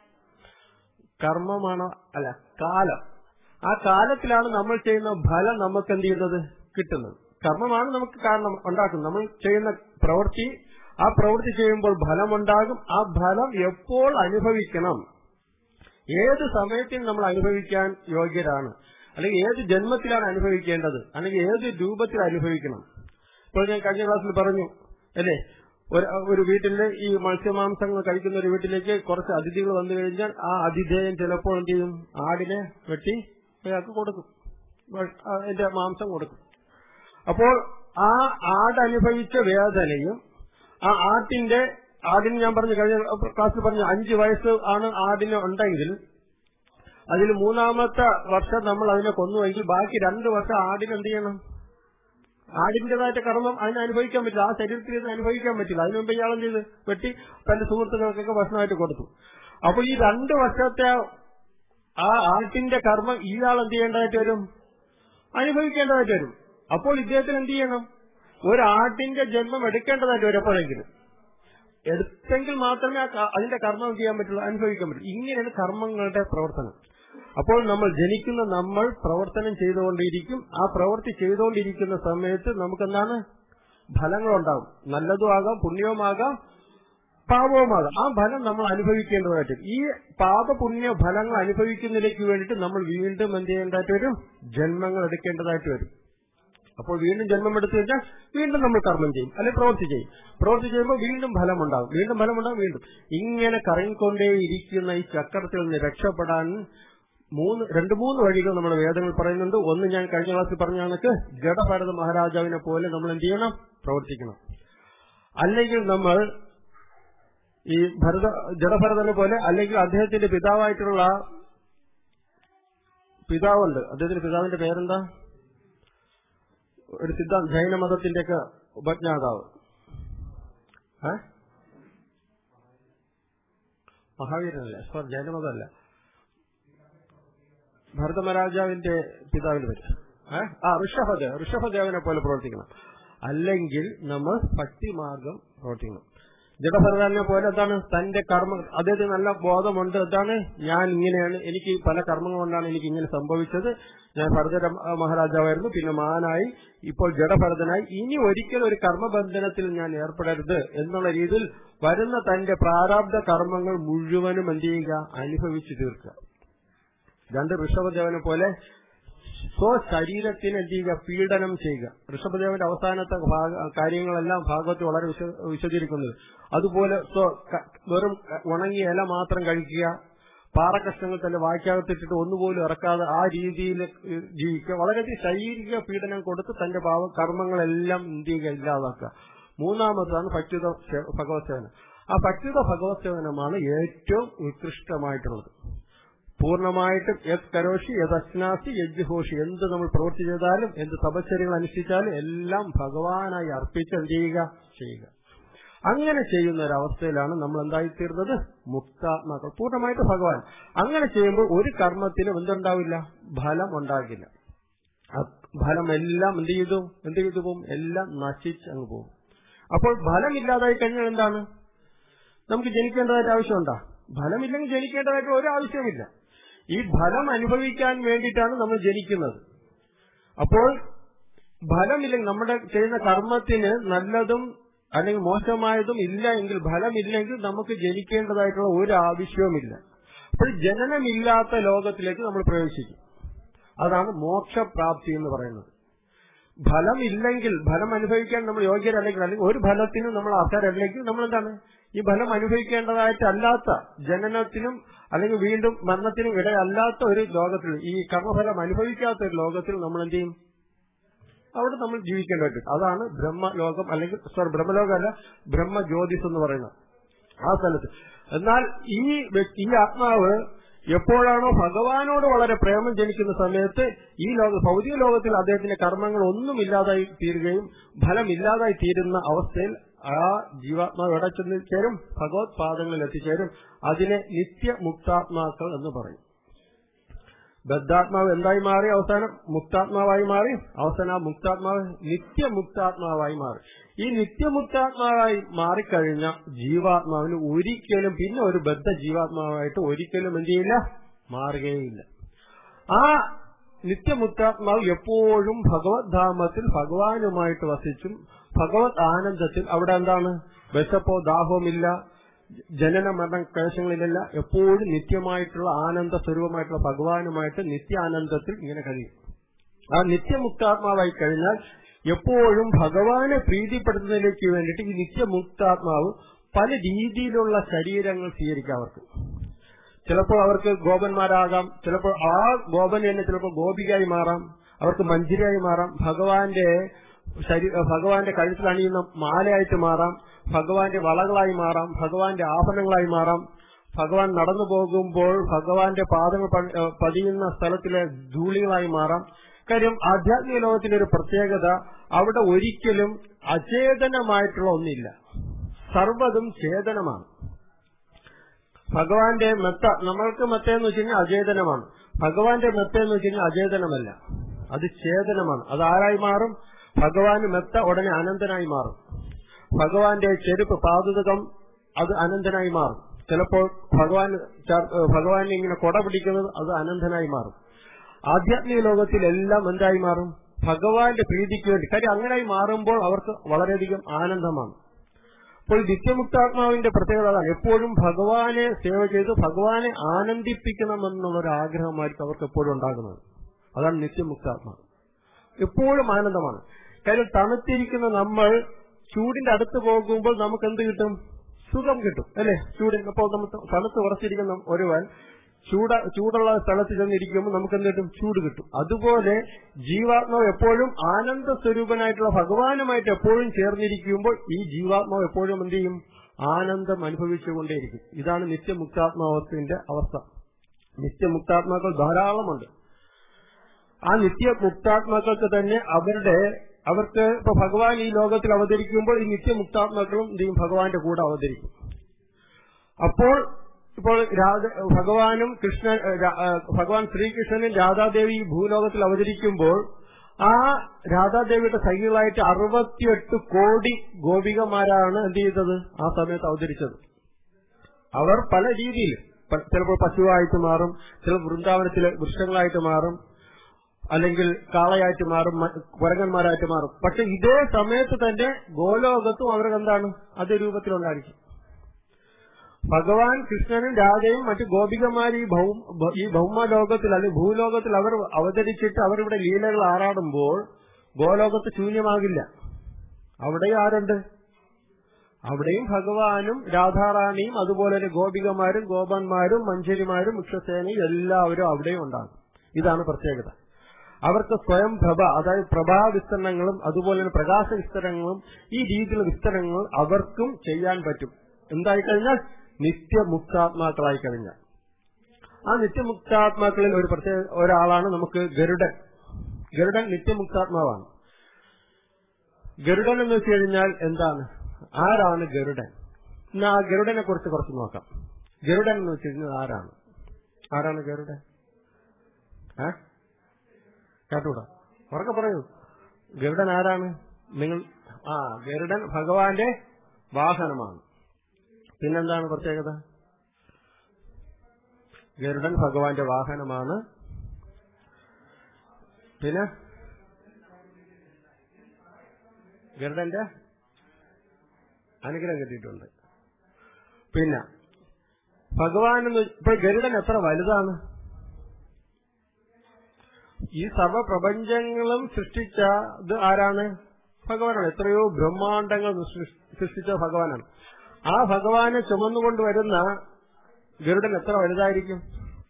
കർമ്മമാണ് അല്ല കാലം ആ കാലത്തിലാണ് നമ്മൾ ചെയ്യുന്ന ഫലം നമുക്ക് എന്ത് ചെയ്യുന്നത് കിട്ടുന്നത് കർമ്മമാണ് നമുക്ക് കാരണം ഉണ്ടാക്കുന്നത് നമ്മൾ ചെയ്യുന്ന പ്രവൃത്തി ആ പ്രവൃത്തി ചെയ്യുമ്പോൾ ഫലമുണ്ടാകും ആ ഫലം എപ്പോൾ അനുഭവിക്കണം ഏത് സമയത്തിൽ നമ്മൾ അനുഭവിക്കാൻ യോഗ്യരാണ് അല്ലെങ്കിൽ ഏത് ജന്മത്തിലാണ് അനുഭവിക്കേണ്ടത് അല്ലെങ്കിൽ ഏത് രൂപത്തിൽ അനുഭവിക്കണം ഇപ്പോൾ ഞാൻ കഴിഞ്ഞ ക്ലാസ്സിൽ പറഞ്ഞു അല്ലേ ഒരു ഒരു വീട്ടിലെ ഈ മത്സ്യമാംസങ്ങൾ കഴിക്കുന്ന ഒരു വീട്ടിലേക്ക് കുറച്ച് അതിഥികൾ വന്നു കഴിഞ്ഞാൽ ആ അതിഥേയൻ ചിലപ്പോൾ എന്ത് ചെയ്യും ആടിനെ വെട്ടി അയാൾക്ക് കൊടുക്കും അതിന്റെ മാംസം കൊടുക്കും അപ്പോൾ ആ ആട് അനുഭവിച്ച വേദനയും ആ ആട്ടിന്റെ ആടിന് ഞാൻ പറഞ്ഞു കഴിഞ്ഞ ക്ലാസ്സിൽ പറഞ്ഞു അഞ്ചു വയസ്സ് ആണ് ആടിന് ഉണ്ടെങ്കിൽ അതിൽ മൂന്നാമത്തെ വർഷം നമ്മൾ അതിനെ കൊന്നുവെങ്കിൽ ബാക്കി രണ്ട് വർഷം ആടിന് എന്ത് ചെയ്യണം ആടിന്റേതായിട്ട് കർമ്മം അതിനെ അനുഭവിക്കാൻ പറ്റില്ല ആ ശരീരത്തിൽ ഇത് അനുഭവിക്കാൻ പറ്റില്ല അതിനു മുമ്പ് ഇയാളെന്ത് ചെയ്ത് വെട്ടി തന്റെ സുഹൃത്തുക്കൾക്കൊക്കെ ഭക്ഷണമായിട്ട് കൊടുത്തു അപ്പൊ ഈ രണ്ട് വർഷത്തെ ആ ആട്ടിന്റെ കർമ്മം ഇയാൾ എന്ത് ചെയ്യേണ്ടതായിട്ട് വരും അനുഭവിക്കേണ്ടതായിട്ട് വരും അപ്പോൾ ഇദ്ദേഹത്തിന് എന്ത് ചെയ്യണം ഒരു ആട്ടിന്റെ ജന്മം എടുക്കേണ്ടതായിട്ട് വരും എപ്പോഴെങ്കിലും എടുത്തെങ്കിൽ മാത്രമേ അതിന്റെ കർമ്മം ചെയ്യാൻ പറ്റുള്ളൂ അനുഭവിക്കാൻ പറ്റൂ ഇങ്ങനെയാണ് കർമ്മങ്ങളുടെ പ്രവർത്തനം അപ്പോൾ നമ്മൾ ജനിക്കുന്ന നമ്മൾ പ്രവർത്തനം ചെയ്തുകൊണ്ടിരിക്കും ആ പ്രവൃത്തി ചെയ്തുകൊണ്ടിരിക്കുന്ന സമയത്ത് നമുക്കെന്താണ് ഫലങ്ങളുണ്ടാകും നല്ലതുമാകാം പുണ്യവുമാകാം പാപവുമാകാം ആ ഫലം നമ്മൾ അനുഭവിക്കേണ്ടതായിട്ട് ഈ പാപപുണ്യ ഫലങ്ങൾ അനുഭവിക്കുന്നതിലേക്ക് വേണ്ടിയിട്ട് നമ്മൾ വീണ്ടും എന്ത് ചെയ്യേണ്ടതായിട്ട് വരും ജന്മങ്ങൾ എടുക്കേണ്ടതായിട്ട് വരും അപ്പോൾ വീണ്ടും ജന്മം എടുത്തു കഴിഞ്ഞാൽ വീണ്ടും നമ്മൾ കർമ്മം ചെയ്യും അല്ലെങ്കിൽ പ്രവൃത്തി ചെയ്യും പ്രവൃത്തി ചെയ്യുമ്പോൾ വീണ്ടും ഫലമുണ്ടാകും വീണ്ടും ഫലമുണ്ടാകും വീണ്ടും ഇങ്ങനെ കറങ്ങിക്കൊണ്ടേയിരിക്കുന്ന ഈ ചക്രത്തിൽ നിന്ന് രക്ഷപ്പെടാൻ മൂന്ന് രണ്ട് മൂന്ന് വഴികൾ നമ്മുടെ വേദങ്ങൾ പറയുന്നുണ്ട് ഒന്ന് ഞാൻ കഴിഞ്ഞ ക്ലാസ്സിൽ പറഞ്ഞ കണക്ക് ജഡഭരത മഹാരാജാവിനെ പോലെ നമ്മൾ എന്ത് ചെയ്യണം പ്രവർത്തിക്കണം അല്ലെങ്കിൽ നമ്മൾ ഈ ഭരത ജഡഭരതനെ പോലെ അല്ലെങ്കിൽ അദ്ദേഹത്തിന്റെ പിതാവായിട്ടുള്ള പിതാവുണ്ട് അദ്ദേഹത്തിന്റെ പിതാവിന്റെ പേരെന്താ ഒരു സിദ്ധാന്ത ജൈനമതത്തിന്റെ ഒക്കെ ഉപജ്ഞാതാവ് മഹാവീരനല്ല സോറി ജൈനമതമല്ല ഭരതമരാജാവിന്റെ പിതാവിന് പേര് ആ ഋഷഭദേവ് ഋഷഭദേവനെ പോലെ പ്രവർത്തിക്കണം അല്ലെങ്കിൽ നമ്മൾ ഭക്തിമാർഗം പ്രവർത്തിക്കണം ജഡഭരതനെ പോലെ എന്താണ് തന്റെ കർമ്മ അദ്ദേഹത്തിന് നല്ല ബോധമുണ്ട് എന്താണ് ഞാൻ ഇങ്ങനെയാണ് എനിക്ക് പല കർമ്മങ്ങൾ കൊണ്ടാണ് എനിക്ക് ഇങ്ങനെ സംഭവിച്ചത് ഞാൻ ഭരത മഹാരാജാവായിരുന്നു പിന്നെ മാനായി ഇപ്പോൾ ജഡഭരതനായി ഇനി ഒരിക്കലും ഒരു കർമ്മബന്ധനത്തിൽ ഞാൻ ഏർപ്പെടരുത് എന്നുള്ള രീതിയിൽ വരുന്ന തന്റെ പ്രാരാബ്ധ കർമ്മങ്ങൾ മുഴുവനും എന്ത് ചെയ്യുക അനുഭവിച്ചു തീർക്കുക രണ്ട് ഋഷഭദേവനെ പോലെ സ്വശരീരത്തിന് എന്ത് ചെയ്യുക പീഡനം ചെയ്യുക ഋഷഭദേവന്റെ അവസാനത്തെ കാര്യങ്ങളെല്ലാം ഭാഗവത്തിൽ വളരെ വിശദീകരിക്കുന്നത് അതുപോലെ വെറും ഉണങ്ങിയ ഇല മാത്രം കഴിക്കുക പാറക്കഷ്ണങ്ങൾ തന്നെ വായിക്കകത്തിട്ടിട്ട് ഒന്നുപോലും ഇറക്കാതെ ആ രീതിയിൽ ജീവിക്കുക വളരെയധികം ശാരീരിക പീഡനം കൊടുത്ത് തന്റെ ഭാവ കർമ്മങ്ങളെല്ലാം എന്ത് ചെയ്യുക ഇല്ലാതാക്കുക മൂന്നാമതാണ് ഭക്തിത ഭഗവത് സേവനം ആ ഭക്തിത ഭഗവത് സേവനമാണ് ഏറ്റവും ഉത്കൃഷ്ടമായിട്ടുള്ളത് പൂർണ്ണമായിട്ടും യത് കരോഷി യത് അശ്നാസി യജ്ഹോഷി എന്ത് നമ്മൾ പ്രവൃത്തി ചെയ്താലും എന്ത് തപശ്ചര്യങ്ങൾ അനുഷ്ഠിച്ചാലും എല്ലാം ഭഗവാനായി അർപ്പിച്ച് എന്ത് ചെയ്യുക ചെയ്യുക അങ്ങനെ ചെയ്യുന്ന ഒരവസ്ഥയിലാണ് നമ്മൾ എന്തായിത്തീർന്നത് മുക്താത്മാക്കൾ പൂർണ്ണമായിട്ട് ഭഗവാൻ അങ്ങനെ ചെയ്യുമ്പോൾ ഒരു കർമ്മത്തിനും എന്തുണ്ടാവില്ല ഫലം ഉണ്ടാകില്ല ഫലം എല്ലാം എന്ത് ചെയ്തു എന്ത് ചെയ്തു പോകും എല്ലാം നശിച്ച് അങ്ങ് പോകും അപ്പോൾ ഫലമില്ലാതായി കഴിഞ്ഞാൽ എന്താണ് നമുക്ക് ജനിക്കേണ്ടതായിട്ട് ആവശ്യമുണ്ടോ ഫലമില്ലെങ്കിൽ ജനിക്കേണ്ടതായിട്ട് ഒരു ആവശ്യമില്ല ഈ ഫലം അനുഭവിക്കാൻ വേണ്ടിയിട്ടാണ് നമ്മൾ ജനിക്കുന്നത് അപ്പോൾ ഫലമില്ലെങ്കിൽ നമ്മുടെ ചെയ്യുന്ന കർമ്മത്തിന് നല്ലതും അല്ലെങ്കിൽ മോശമായതും ഇല്ല എങ്കിൽ ഫലമില്ലെങ്കിൽ നമുക്ക് ജനിക്കേണ്ടതായിട്ടുള്ള ഒരു ആവശ്യവുമില്ല അപ്പോൾ ജനനമില്ലാത്ത ലോകത്തിലേക്ക് നമ്മൾ പ്രവേശിക്കും അതാണ് മോക്ഷപ്രാപ്തി എന്ന് പറയുന്നത് ഫലം ഇല്ലെങ്കിൽ ഫലം അനുഭവിക്കാൻ നമ്മൾ യോഗ്യരല്ലെങ്കിൽ അല്ലെങ്കിൽ ഒരു ഫലത്തിനും നമ്മൾ അർഹരല്ലെങ്കിൽ നമ്മൾ എന്താണ് ഈ ഫലം അനുഭവിക്കേണ്ടതായിട്ടല്ലാത്ത ജനനത്തിനും അല്ലെങ്കിൽ വീണ്ടും മരണത്തിനും ഇടയല്ലാത്ത ഒരു ലോകത്തിൽ ഈ കർമ്മഫലം അനുഭവിക്കാത്ത ഒരു ലോകത്തിൽ നമ്മൾ എന്ത് ചെയ്യും അവിടെ നമ്മൾ ജീവിക്കേണ്ടി വരും അതാണ് ബ്രഹ്മലോകം അല്ലെങ്കിൽ സോറി ബ്രഹ്മലോകമല്ല ബ്രഹ്മജ്യോതിസ് എന്ന് പറയുന്നത് ആ സ്ഥലത്ത് എന്നാൽ ഈ വ്യക്തി ഈ ആത്മാവ് എപ്പോഴാണോ ഭഗവാനോട് വളരെ പ്രേമം ജനിക്കുന്ന സമയത്ത് ഈ ലോക ഭൗതിക ലോകത്തിൽ അദ്ദേഹത്തിന്റെ കർമ്മങ്ങൾ ഒന്നുമില്ലാതായി തീരുകയും ഫലമില്ലാതായി തീരുന്ന അവസ്ഥയിൽ ആ ജീവാത്മാവ് എവിടെ ചെന്ന് ചേരും ഭഗവത് പാദങ്ങളിൽ എത്തിച്ചേരും അതിനെ നിത്യമുക്താത്മാക്കൾ എന്ന് പറയും ബദ്ധാത്മാവ് എന്തായി മാറി അവസാനം മുക്താത്മാവായി മാറി അവസാനം ആ മുക്താത്മാവ് നിത്യമുക്താത്മാവായി മാറി ഈ നിത്യമുക്താത്മാവായി മാറിക്കഴിഞ്ഞ ജീവാത്മാവിന് ഒരിക്കലും പിന്നെ ഒരു ബദ്ധ ജീവാത്മാവായിട്ട് ഒരിക്കലും എന്ത് ചെയ്യില്ല മാറുകയില്ല ആ നിത്യമുക്താത്മാവ് എപ്പോഴും ഭഗവത് ധാമത്തിൽ ഭഗവാനുമായിട്ട് വസിച്ചും ഭഗവത് ആനന്ദത്തിൽ അവിടെ എന്താണ് വിശപ്പോ ദാഹവുമില്ല ജനന മരണ ക്ലേശങ്ങളിലല്ല എപ്പോഴും നിത്യമായിട്ടുള്ള ആനന്ദ സ്വരൂപമായിട്ടുള്ള ഭഗവാനുമായിട്ട് നിത്യാനന്ദത്തിൽ ഇങ്ങനെ കഴിയും ആ നിത്യമുക്താത്മാവായി കഴിഞ്ഞാൽ എപ്പോഴും ഭഗവാനെ പ്രീതിപ്പെടുത്തുന്നതിലേക്ക് വേണ്ടിയിട്ട് ഈ നിത്യമുക്താത്മാവ് പല രീതിയിലുള്ള ശരീരങ്ങൾ സ്വീകരിക്കാം അവർക്ക് ചിലപ്പോൾ അവർക്ക് ഗോപന്മാരാകാം ചിലപ്പോൾ ആ ഗോപൻ തന്നെ ചിലപ്പോൾ ഗോപികയായി മാറാം അവർക്ക് മഞ്ജരിയായി മാറാം ഭഗവാന്റെ ശരീ- ഭഗവാന്റെ കഴുത്തിൽ അണിയുന്ന മാലയായിട്ട് മാറാം ഭഗവാന്റെ വളകളായി മാറാം ഭഗവാന്റെ ആഭരണങ്ങളായി മാറാം ഭഗവാൻ നടന്നു പോകുമ്പോൾ ഭഗവാന്റെ പാദങ്ങൾ പ- ഏഹ് പതിയുന്ന സ്ഥലത്തിലെ ധൂളികളായി മാറാം കാര്യം ആധ്യാത്മിക ലോകത്തിന്റെ ഒരു പ്രത്യേകത അവിടെ ഒരിക്കലും അചേതനമായിട്ടുള്ള ഒന്നില്ല സർവ്വതും ചേതനമാണ് ഭഗവാന്റെ മെത്ത നമ്മൾക്ക് മെത്ത എന്ന് വെച്ച് കഴിഞ്ഞാൽ അചേതനമാണ് ഭഗവാന്റെ മെത്ത എന്ന് വെച്ച് കഴിഞ്ഞാൽ അചേതനമല്ല അത് ചേതനമാണ് അത് ആരായി മാറും ഭഗവാന് മെത്ത ഉടനെ അനന്തനായി മാറും ഭഗവാന്റെ ചെരുപ്പ് പാതുതകം അത് അനന്തനായി മാറും ചിലപ്പോൾ ഭഗവാൻ ചർ- ഭഗവാനെ ഇങ്ങനെ കൊട പിടിക്കുന്നത് അത് അനന്തനായി മാറും ആധ്യാത്മിക ലോകത്തിൽ എല്ലാം എന്തായി മാറും ഭഗവാന്റെ പ്രീതിക്ക് വേണ്ടി കാര്യം അങ്ങനെയായി മാറുമ്പോൾ അവർക്ക് വളരെയധികം ആനന്ദമാണ് അപ്പോൾ നിത്യമുക്താത്മാവിന്റെ പ്രത്യേകത അതാണ് എപ്പോഴും ഭഗവാനെ സേവ ചെയ്ത് ഭഗവാനെ ആനന്ദിപ്പിക്കണമെന്നുള്ള ഒരു ആഗ്രഹമായിരിക്കും അവർക്ക് എപ്പോഴും ഉണ്ടാകുന്നത് അതാണ് നിത്യമുക്താത്മാവ് എപ്പോഴും ആനന്ദമാണ് കാര്യം തണുത്തിരിക്കുന്ന നമ്മൾ ചൂടിന്റെ അടുത്ത് പോകുമ്പോൾ നമുക്ക് എന്ത് കിട്ടും സുഖം കിട്ടും അല്ലെ ചൂടിന് അപ്പോൾ നമ്മൾ തണുത്ത് ഉറച്ചിരിക്കുന്ന ഒരുവൻ ചൂട ചൂടുള്ള സ്ഥലത്ത് ചെന്നിരിക്കുമ്പോൾ നമുക്ക് എന്ത് കിട്ടും ചൂട് കിട്ടും അതുപോലെ ജീവാത്മാവ് എപ്പോഴും ആനന്ദ സ്വരൂപനായിട്ടുള്ള ഭഗവാനുമായിട്ട് എപ്പോഴും ചേർന്നിരിക്കുമ്പോൾ ഈ ജീവാത്മാവ് എപ്പോഴും എന്ത് ചെയ്യും ആനന്ദം അനുഭവിച്ചുകൊണ്ടേയിരിക്കും ഇതാണ് നിത്യമുക്താത്മാവത്തിന്റെ അവസ്ഥ നിത്യമുക്താത്മാക്കൾ ധാരാളമുണ്ട് ആ നിത്യമുക്താത്മാക്കൾക്ക് തന്നെ അവരുടെ അവർക്ക് ഇപ്പൊ ഭഗവാൻ ഈ ലോകത്തിൽ അവതരിക്കുമ്പോൾ ഈ നിത്യമുക്താത്മാക്കളും എന്ത് ചെയ്യും ഭഗവാന്റെ കൂടെ അവതരിക്കും അപ്പോൾ ഇപ്പോൾ രാധ ഭഗവാനും കൃഷ്ണൻ ഏ, രാ- ഏ, ഭഗവാൻ ശ്രീകൃഷ്ണനും രാധാദേവി ഈ ഭൂലോകത്തിൽ അവതരിക്കുമ്പോൾ ആ രാധാദേവിയുടെ സഖികളായിട്ട് അറുപത്തിയെട്ട് കോടി ഗോപികമാരാണ് എന്ത് ചെയ്തത് ആ സമയത്ത് അവതരിച്ചത് അവർ പല രീതിയിൽ പ- ചിലപ്പോൾ പശുവായിട്ട് മാറും ചിലപ്പോൾ വൃന്ദാവനത്തിലെ വൃക്ഷങ്ങളായിട്ട് മാറും അല്ലെങ്കിൽ കാളയായിട്ട് മാറും മ- കുരങ്ങന്മാരായിട്ട് മാറും പക്ഷെ ഇതേ സമയത്ത് തന്നെ ഗോലോകത്തും അവർക്ക് എന്താണ് അതേ രൂപത്തിലുണ്ടായിരിക്കും ഭഗവാൻ കൃഷ്ണനും രാധയും മറ്റു ഗോപികമാർ ഈ ഭൗ ഭ- ഈ ഭൗമലോകത്തിൽ അല്ലെങ്കിൽ ഭൂലോകത്തിൽ അവർ അവതരിച്ചിട്ട് അവരിവിടെ ലീലകൾ ആറാടുമ്പോൾ ഗോലോകത്ത് ശൂന്യമാകില്ല അവിടെ ആരുണ്ട് അവിടെയും ഭഗവാനും രാധാറാണിയും അതുപോലെ തന്നെ ഗോപികമാരും ഗോപന്മാരും മഞ്ചരിമാരും മുക്ഷസേനയും എല്ലാവരും അവിടെയും ഉണ്ടാകും ഇതാണ് പ്രത്യേകത അവർക്ക് സ്വയം പ്രഭ അതായത് പ്രഭാ വിസ്തരണങ്ങളും അതുപോലെ തന്നെ പ്രകാശ വിസ്തരണങ്ങളും ഈ രീതിയിലുള്ള വിസ്തരണങ്ങൾ അവർക്കും ചെയ്യാൻ പറ്റും എന്തായി കഴിഞ്ഞാൽ നിത്യമുക്താത്മാക്കളായി കഴിഞ്ഞാൽ ആ നിത്യമുക്താത്മാക്കളിൽ ഒരു പ്രത്യേക ഒരാളാണ് നമുക്ക് ഗരുഡൻ ഗരുഡൻ നിത്യമുക്താത്മാവാണ് ഗരുഡൻ എന്ന് വെച്ച് കഴിഞ്ഞാൽ എന്താണ് ആരാണ് ഗരുഡൻ ഇന്ന് ആ ഗരുഡനെ കുറിച്ച് കുറച്ച് നോക്കാം ഗരുഡൻ എന്ന് വെച്ച് കഴിഞ്ഞാൽ ആരാണ് ആരാണ് ഗരുഡൻ ഏ കേട്ടൂടാ ഉറക്കെ പറയൂ ഗരുഡൻ ആരാണ് നിങ്ങൾ ആ ഗരുഡൻ ഭഗവാന്റെ വാഹനമാണ് പിന്നെന്താണ് പ്രത്യേകത ഗരുഡൻ ഭഗവാന്റെ വാഹനമാണ് പിന്നെ ഗരുഡന്റെ അനുഗ്രഹം കിട്ടിയിട്ടുണ്ട് പിന്നെ ഭഗവാൻ എന്ന് ഇപ്പൊ ഗരുഡൻ എത്ര വലുതാണ് ഈ സർവപ്രപഞ്ചങ്ങളും സൃഷ്ടിച്ചത് ആരാണ് ഭഗവാനാണ് എത്രയോ ബ്രഹ്മാണ്ടങ്ങൾ സൃഷ്ടിച്ച ഭഗവാനാണ് ആ ഭഗവാനെ ചുമന്നുകൊണ്ട് വരുന്ന ഗരുഡൻ എത്ര വലുതായിരിക്കും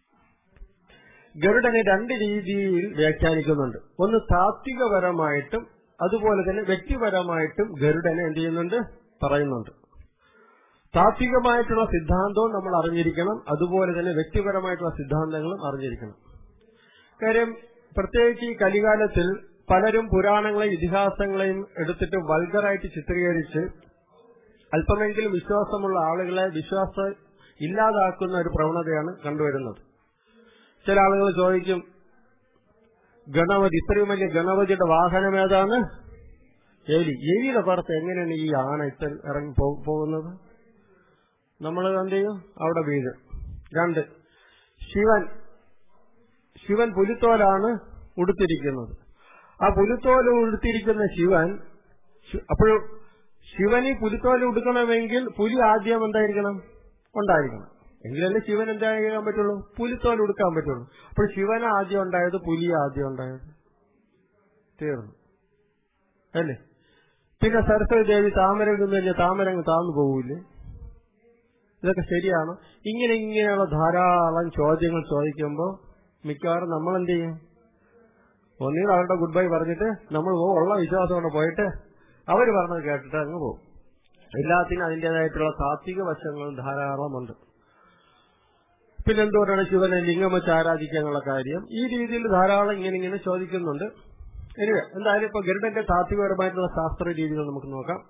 ഗരുഡനെ രണ്ട് രീതിയിൽ വ്യാഖ്യാനിക്കുന്നുണ്ട് ഒന്ന് താത്വികപരമായിട്ടും അതുപോലെ തന്നെ വ്യക്തിപരമായിട്ടും ഗരുഡനെ എന്ത് ചെയ്യുന്നുണ്ട് പറയുന്നുണ്ട് താത്വികമായിട്ടുള്ള സിദ്ധാന്തവും നമ്മൾ അറിഞ്ഞിരിക്കണം അതുപോലെ തന്നെ വ്യക്തിപരമായിട്ടുള്ള സിദ്ധാന്തങ്ങളും അറിഞ്ഞിരിക്കണം കാര്യം പ്രത്യേകിച്ച് ഈ കലികാലത്തിൽ പലരും പുരാണങ്ങളെയും ഇതിഹാസങ്ങളെയും എടുത്തിട്ട് വൾഗറായിട്ട് ചിത്രീകരിച്ച് അല്പമെങ്കിലും വിശ്വാസമുള്ള ആളുകളെ വിശ്വാസം ഇല്ലാതാക്കുന്ന ഒരു പ്രവണതയാണ് കണ്ടുവരുന്നത് ചില ആളുകൾ ചോദിക്കും ഗണപതി ഇത്രയും വലിയ ഗണപതിയുടെ വാഹനം ഏതാണ് എലി എലിയുടെ പുറത്ത് എങ്ങനെയാണ് ഈ ആന ഇത്ര ഇറങ്ങി പോ- പോകുന്നത് നമ്മൾ എന്ത് ചെയ്യും അവിടെ വീഴും രണ്ട് ശിവൻ ശിവൻ പുലിത്തോലാണ് ഉടുത്തിരിക്കുന്നത് ആ പുലിത്തോല് ഉടുത്തിരിക്കുന്ന ശിവൻ ശി- അപ്പോൾ ശിവന് ഈ പുലിത്തോല് ഉടുക്കണമെങ്കിൽ പുലി ആദ്യം എന്തായിരിക്കണം ഉണ്ടായിരിക്കണം എങ്കിലല്ലേ ശിവൻ എന്തായിരിക്കാൻ പറ്റുള്ളൂ പുലിത്തോൽ ഉടുക്കാൻ പറ്റുള്ളൂ അപ്പോൾ ശിവൻ ആദ്യം ഉണ്ടായത് പുലി ആദ്യം ഉണ്ടായത് തീർന്നു അല്ലേ പിന്നെ സരസ്വതി ദേവി താമരയിൽ നിന്ന് കഴിഞ്ഞാൽ താമരങ്ങ് താന്നു പോകൂലേ ഇതൊക്കെ ശരിയാണോ ഇങ്ങനെ ഇങ്ങനെയുള്ള ധാരാളം ചോദ്യങ്ങൾ ചോദിക്കുമ്പോൾ മിക്കവാറും നമ്മൾ എന്ത് ചെയ്യും ഒന്നുകിൽ അവരുടെ ഗുഡ് ബൈ പറഞ്ഞിട്ട് നമ്മൾ പോകും ഉള്ള വിശ്വാസം കൊണ്ട് പോയിട്ട് അവർ പറഞ്ഞത് കേട്ടിട്ട് അങ്ങ് പോകും എല്ലാത്തിനും അതിൻ്റെതായിട്ടുള്ള താത്വിക വശങ്ങൾ ധാരാളമുണ്ട് പിന്നെന്തുകൊണ്ടാണ് ശിവനെ ലിംഗം വെച്ച് ആരാധിക്കാനുള്ള കാര്യം ഈ രീതിയിൽ ധാരാളം ഇങ്ങനെ ഇങ്ങനെ ചോദിക്കുന്നുണ്ട് എനിവേ എന്തായാലും ഇപ്പൊ ഗരുഡന്റെ താത്വികപരമായിട്ടുള്ള ശാസ്ത്ര രീതികൾ നമുക്ക് നോക്കാം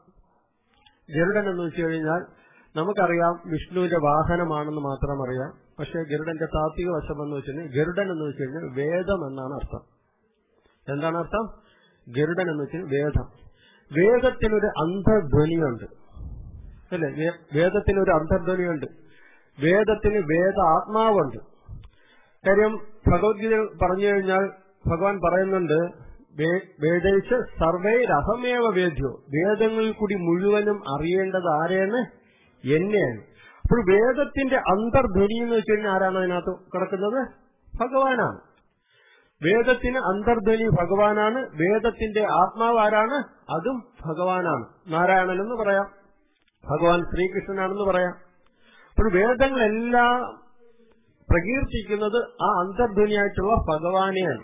ഗരുഡൻ എന്ന് വെച്ച് കഴിഞ്ഞാൽ നമുക്കറിയാം വിഷ്ണുവിന്റെ വാഹനമാണെന്ന് മാത്രം അറിയാം പക്ഷേ ഗരുഡന്റെ താത്വിക വശം എന്ന് വെച്ചാൽ ഗരുഡൻ എന്ന് വെച്ച് കഴിഞ്ഞാൽ വേദം എന്നാണ് അർത്ഥം എന്താണ് അർത്ഥം ഗരുഡൻ എന്ന് വെച്ചാൽ വേദം വേദത്തിനൊരു അന്തർധ്വനിയുണ്ട് അല്ലേ വേ- വേദത്തിനൊരു അന്തർധ്വനിയുണ്ട് വേദത്തിന് വേദ ആത്മാവുണ്ട് കാര്യം ഭഗവത്ഗീത പറഞ്ഞു കഴിഞ്ഞാൽ ഭഗവാൻ പറയുന്നുണ്ട് വേ- വേദയിച്ച് സർവൈരഹമേവ വേദ്യോ വേദങ്ങളിൽ കൂടി മുഴുവനും അറിയേണ്ടത് ആരെയാണ് എന്നെയാണ് അപ്പോൾ വേദത്തിന്റെ അന്തർധ്വനി എന്ന് വെച്ച് കഴിഞ്ഞാൽ ആരാണ് അതിനകത്ത് കിടക്കുന്നത് ഭഗവാനാണ് വേദത്തിന് അന്തർധ്വനി ഭഗവാനാണ് വേദത്തിന്റെ ആത്മാവ് ആരാണ് അതും ഭഗവാനാണ് നാരായണൻ എന്ന് പറയാം ഭഗവാൻ ശ്രീകൃഷ്ണനാണെന്ന് പറയാം അപ്പോൾ വേദങ്ങളെല്ലാം പ്രകീർത്തിക്കുന്നത് ആ അന്തർധ്വനിയായിട്ടുള്ള ഭഗവാനെയാണ്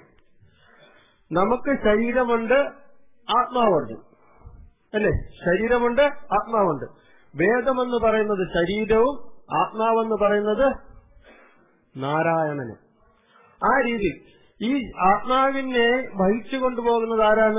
നമുക്ക് ശരീരമുണ്ട് ആത്മാവുണ്ട് അല്ലേ ശരീരമുണ്ട് ആത്മാവുണ്ട് വേദമെന്ന് പറയുന്നത് ശരീരവും ആത്മാവെന്ന് പറയുന്നത് നാരായണന് ആ രീതി ഈ ആത്മാവിനെ വഹിച്ചു കൊണ്ടുപോകുന്നത് ആരാണ്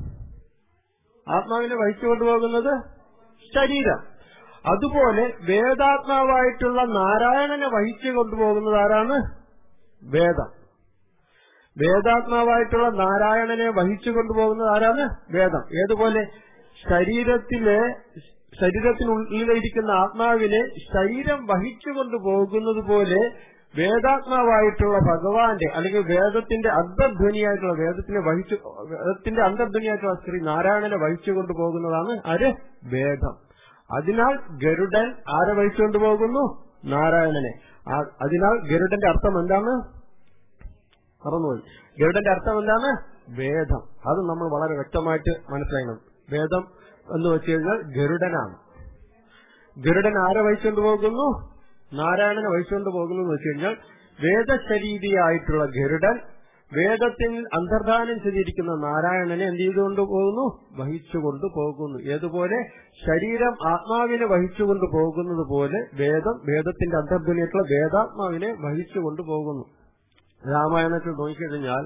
ആത്മാവിനെ വഹിച്ചു കൊണ്ടുപോകുന്നത് ശരീരം അതുപോലെ വേദാത്മാവായിട്ടുള്ള നാരായണനെ വഹിച്ചു കൊണ്ടുപോകുന്നത് ആരാണ് വേദം വേദാത്മാവായിട്ടുള്ള നാരായണനെ വഹിച്ചു കൊണ്ടുപോകുന്നത് ആരാണ് വേദം ഏതുപോലെ ശരീരത്തിലെ ശരീരത്തിനുള്ളിലിരിക്കുന്ന ആത്മാവിനെ ശരീരം വഹിച്ചു കൊണ്ടുപോകുന്നത് പോലെ വേദാത്മാവായിട്ടുള്ള ഭഗവാന്റെ അല്ലെങ്കിൽ വേദത്തിന്റെ അന്തർധ്വനിയായിട്ടുള്ള വേദത്തിനെ വഹിച്ചു വേദത്തിന്റെ അന്തർധ്വനിയായിട്ടുള്ള ശ്രീ നാരായണനെ വഹിച്ചു കൊണ്ടുപോകുന്നതാണ് ആര് വേദം അതിനാൽ ഗരുഡൻ ആരെ വഹിച്ചുകൊണ്ട് പോകുന്നു നാരായണനെ ആ- അതിനാൽ ഗരുഡന്റെ അർത്ഥം എന്താണ് മറന്നുപോയി ഗരുഡന്റെ അർത്ഥം എന്താണ് വേദം അത് നമ്മൾ വളരെ വ്യക്തമായിട്ട് മനസ്സിലാക്കണം വേദം എന്ന് വെച്ച് കഴിഞ്ഞാൽ ഗരുഡനാണ് ഗരുഡൻ ആരെ വഹിച്ചുകൊണ്ട് പോകുന്നു നാരായണനെ വഹിച്ചുകൊണ്ട് പോകുന്നു എന്ന് വെച്ച് കഴിഞ്ഞാൽ വേദശരീരിയായിട്ടുള്ള ഗരുഡൻ വേദത്തിൽ അന്തർധാനം ചെയ്തിരിക്കുന്ന നാരായണനെ എന്ത് ചെയ്തുകൊണ്ട് പോകുന്നു വഹിച്ചുകൊണ്ട് പോകുന്നു ഏതുപോലെ ശരീരം ആത്മാവിനെ വഹിച്ചുകൊണ്ട് പോകുന്നത് പോലെ വേദം വേദത്തിന്റെ അന്തർധ്വനിയായിട്ടുള്ള വേദാത്മാവിനെ വഹിച്ചുകൊണ്ട് പോകുന്നു രാമായണത്തിൽ നോക്കിക്കഴിഞ്ഞാൽ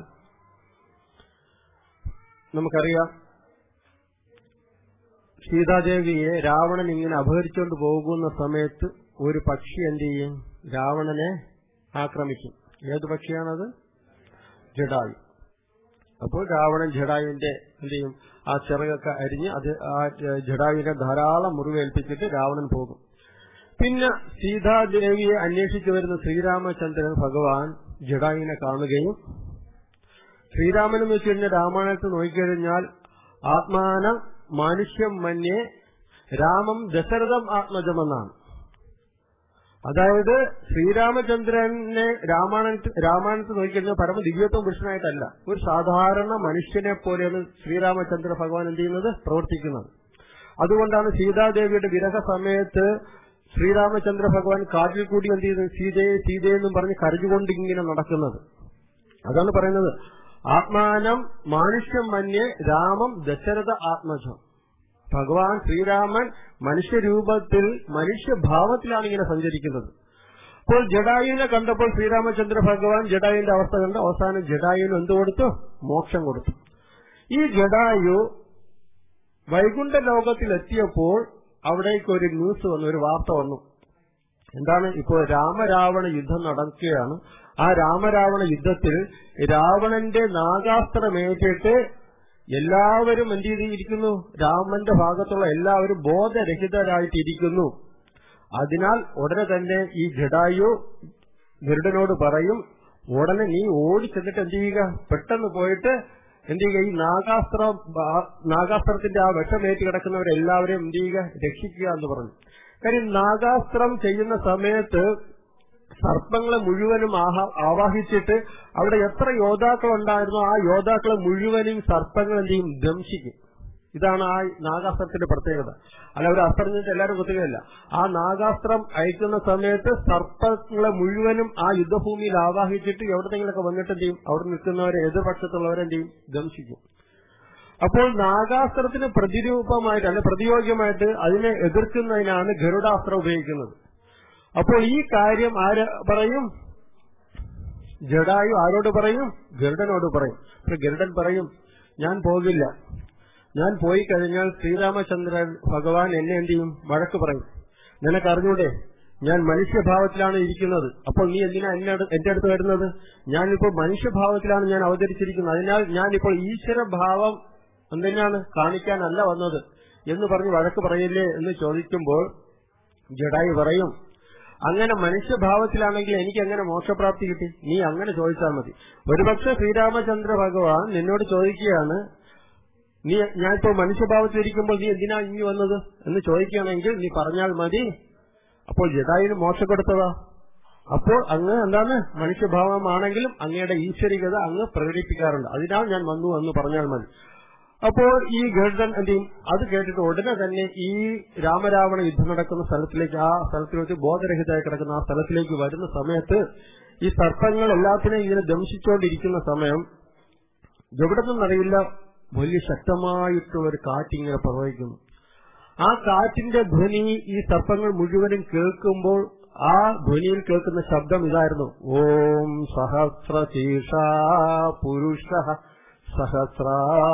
നമുക്കറിയാം സീതാദേവിയെ രാവണൻ ഇങ്ങനെ അപഹരിച്ചുകൊണ്ട് പോകുന്ന സമയത്ത് ഒരു പക്ഷി എന്ത് ചെയ്യും രാവണനെ ആക്രമിക്കും ഏത് പക്ഷിയാണത് ജഡായു അപ്പോൾ രാവണൻ ജഡായുവിന്റെ എന്ത് ചെയ്യും ആ ചിറകൊക്കെ അരിഞ്ഞ് അത് ആ ജഡായുവിനെ ധാരാളം മുറിവേൽപ്പിച്ചിട്ട് രാവണൻ പോകും പിന്നെ സീതാദേവിയെ അന്വേഷിച്ചു വരുന്ന ശ്രീരാമചന്ദ്രൻ ഭഗവാൻ ജഡായുവിനെ കാണുകയും ശ്രീരാമൻ എന്ന് വെച്ച് കഴിഞ്ഞാൽ രാമായണത്തിൽ നോക്കിക്കഴിഞ്ഞാൽ ആത്മാനം മനുഷ്യം മന്യേ രാമം ദശരഥം ആത്മജമെന്നാണ് അതായത് ശ്രീരാമചന്ദ്രനെ രാമായണത്തിൽ രാമായണത്തിൽ നോക്കിക്കഴിഞ്ഞാൽ പരമ ദിവ്യത്വം പുരുഷനായിട്ടല്ല ഒരു സാധാരണ മനുഷ്യനെ പോലെയാണ് ശ്രീരാമചന്ദ്ര ഭഗവാൻ എന്ത് ചെയ്യുന്നത് പ്രവർത്തിക്കുന്നത് അതുകൊണ്ടാണ് സീതാദേവിയുടെ വിരഹ സമയത്ത് ശ്രീരാമചന്ദ്ര ഭഗവാൻ കാട്ടിൽ കൂടി എന്ത് ചെയ്തു സീതയെ സീതയെ എന്നും പറഞ്ഞ് കരഞ്ഞുകൊണ്ട് ഇങ്ങനെ നടക്കുന്നത് അതാണ് പറയുന്നത് ആത്മാനം മാനുഷ്യം മന്യേ രാമം ദശരഥ ആത്മജം ഭഗവാൻ ശ്രീരാമൻ മനുഷ്യരൂപത്തിൽ മനുഷ്യഭാവത്തിലാണ് ഇങ്ങനെ സഞ്ചരിക്കുന്നത് അപ്പോൾ ജഡായുവിനെ കണ്ടപ്പോൾ ശ്രീരാമചന്ദ്ര ഭഗവാൻ ജഡായുവിന്റെ അവസ്ഥ കണ്ട് അവസാനം ജഡായുവിന് എന്ത് കൊടുത്തു മോക്ഷം കൊടുത്തു ഈ ജഡായു വൈകുണ്ഠ ലോകത്തിൽ എത്തിയപ്പോൾ അവിടേക്ക് ഒരു ന്യൂസ് വന്നു ഒരു വാർത്ത വന്നു എന്താണ് ഇപ്പോൾ രാമരാവണ യുദ്ധം നടക്കുകയാണ് ആ രാമരാവണ യുദ്ധത്തിൽ രാവണന്റെ നാഗാസ്ത്രമേറ്റിട്ട് എല്ലാവരും എന്ത് ചെയ്തിരിക്കുന്നു രാമന്റെ ഭാഗത്തുള്ള എല്ലാവരും ബോധരഹിതരായിട്ടിരിക്കുന്നു അതിനാൽ ഉടനെ തന്നെ ഈ ജഡായു ഗരുഡനോട് പറയും ഉടനെ നീ ഓടി ചെന്നിട്ട് എന്ത് ചെയ്യുക പെട്ടെന്ന് പോയിട്ട് എന്ത് ചെയ്യുക ഈ നാഗാസ്ത്ര നാഗാസ്ത്രത്തിന്റെ ആ വിഷമേറ്റ് കിടക്കുന്നവരെല്ലാവരെയും എന്ത് ചെയ്യുക രക്ഷിക്കുക എന്ന് പറഞ്ഞു കാര്യം നാഗാസ്ത്രം ചെയ്യുന്ന സമയത്ത് സർപ്പങ്ങളെ മുഴുവനും ആഹാ- ആവാഹിച്ചിട്ട് അവിടെ എത്ര യോദ്ധാക്കൾ ഉണ്ടായിരുന്നോ ആ യോദ്ധാക്കളെ മുഴുവനും സർപ്പങ്ങൾ എന്ത് ചെയ്യും ദംശിക്കും ഇതാണ് ആ നാഗാസ്ത്രത്തിന്റെ പ്രത്യേകത അല്ല ഒരു അസ്ത്രം എന്നിട്ട് എല്ലാവരും കുത്തുകയല്ല ആ നാഗാസ്ത്രം അയക്കുന്ന സമയത്ത് സർപ്പങ്ങളെ മുഴുവനും ആ യുദ്ധഭൂമിയിൽ ആവാഹിച്ചിട്ട് എവിടെന്നെങ്കിലൊക്കെ വന്നിട്ട് എന്ത് ചെയ്യും അവിടെ നിൽക്കുന്നവരെ എതിർപക്ഷത്തുള്ളവരെ എന്ത് ചെയ്യും ദംശിക്കും അപ്പോൾ നാഗാസ്ത്രത്തിന് പ്രതിരൂപമായിട്ട് അല്ലെ പ്രതിയോഗ്യമായിട്ട് അതിനെ എതിർക്കുന്നതിനാണ് ഗരുഡാസ്ത്രം ഉപയോഗിക്കുന്നത് അപ്പോൾ ഈ കാര്യം ആര് പറയും ജഡായു ആരോട് പറയും ഗരുഡനോട് പറയും അപ്പോൾ ഗരുഡൻ പറയും ഞാൻ പോകില്ല ഞാൻ പോയി കഴിഞ്ഞാൽ ശ്രീരാമചന്ദ്രൻ ഭഗവാൻ എന്നെ എന്ത് ചെയ്യും വഴക്ക് പറയും നിനക്ക് അറിഞ്ഞൂടെ ഞാൻ മനുഷ്യഭാവത്തിലാണ് ഇരിക്കുന്നത് അപ്പോൾ നീ എന്തിനാ എന്നെ അടു- എന്റെ അടുത്ത് വരുന്നത് ഞാനിപ്പോൾ മനുഷ്യഭാവത്തിലാണ് ഞാൻ അവതരിച്ചിരിക്കുന്നത് അതിനാൽ ഞാനിപ്പോൾ ഈശ്വരഭാവം എന്തിനാണ് കാണിക്കാനല്ല വന്നത് എന്ന് പറഞ്ഞ് വഴക്ക് പറയില്ലേ എന്ന് ചോദിക്കുമ്പോൾ ജഡായി പറയും അങ്ങനെ മനുഷ്യഭാവത്തിലാണെങ്കിൽ എനിക്ക് എങ്ങനെ മോക്ഷപ്രാപ്തി കിട്ടി നീ അങ്ങനെ ചോദിച്ചാൽ മതി ഒരുപക്ഷെ ശ്രീരാമചന്ദ്ര ഭഗവാൻ നിന്നോട് ചോദിക്കുകയാണ് നീ ഞാനിപ്പോ മനുഷ്യഭാവത്തിലിരിക്കുമ്പോൾ നീ എന്തിനാ ഇനി വന്നത് എന്ന് ചോദിക്കുകയാണെങ്കിൽ നീ പറഞ്ഞാൽ മതി അപ്പോൾ ജഡായിന് മോക്ഷം കൊടുത്തതാ അപ്പോൾ അങ്ങ് എന്താണ് മനുഷ്യഭാവമാണെങ്കിലും അങ്ങയുടെ ഈശ്വരികത അങ്ങ് പ്രകടിപ്പിക്കാറുണ്ട് അതിനാൽ ഞാൻ വന്നു എന്ന് പറഞ്ഞാൽ മതി അപ്പോൾ ഈ ഗരുഡൻ എന്ത് ചെയ്യും അത് കേട്ടിട്ട് ഉടനെ തന്നെ ഈ രാമരാവണ യുദ്ധം നടക്കുന്ന സ്ഥലത്തിലേക്ക് ആ സ്ഥലത്തിൽ വെച്ച് ബോധരഹിതമായി കിടക്കുന്ന ആ സ്ഥലത്തിലേക്ക് വരുന്ന സമയത്ത് ഈ സർപ്പങ്ങൾ എല്ലാത്തിനെയും ഇങ്ങനെ ദംശിച്ചുകൊണ്ടിരിക്കുന്ന സമയം എവിടെ നിന്നറിയില്ല വലിയ ശക്തമായിട്ടുള്ള ഒരു കാറ്റിങ്ങനെ പ്രവഹിക്കുന്നു ആ കാറ്റിന്റെ ധ്വനി ഈ സർപ്പങ്ങൾ മുഴുവനും കേൾക്കുമ്പോൾ ആ ധ്വനിയിൽ കേൾക്കുന്ന ശബ്ദം ഇതായിരുന്നു ഓം സഹസ്രശീഷ പുരുഷ സഹസ്ര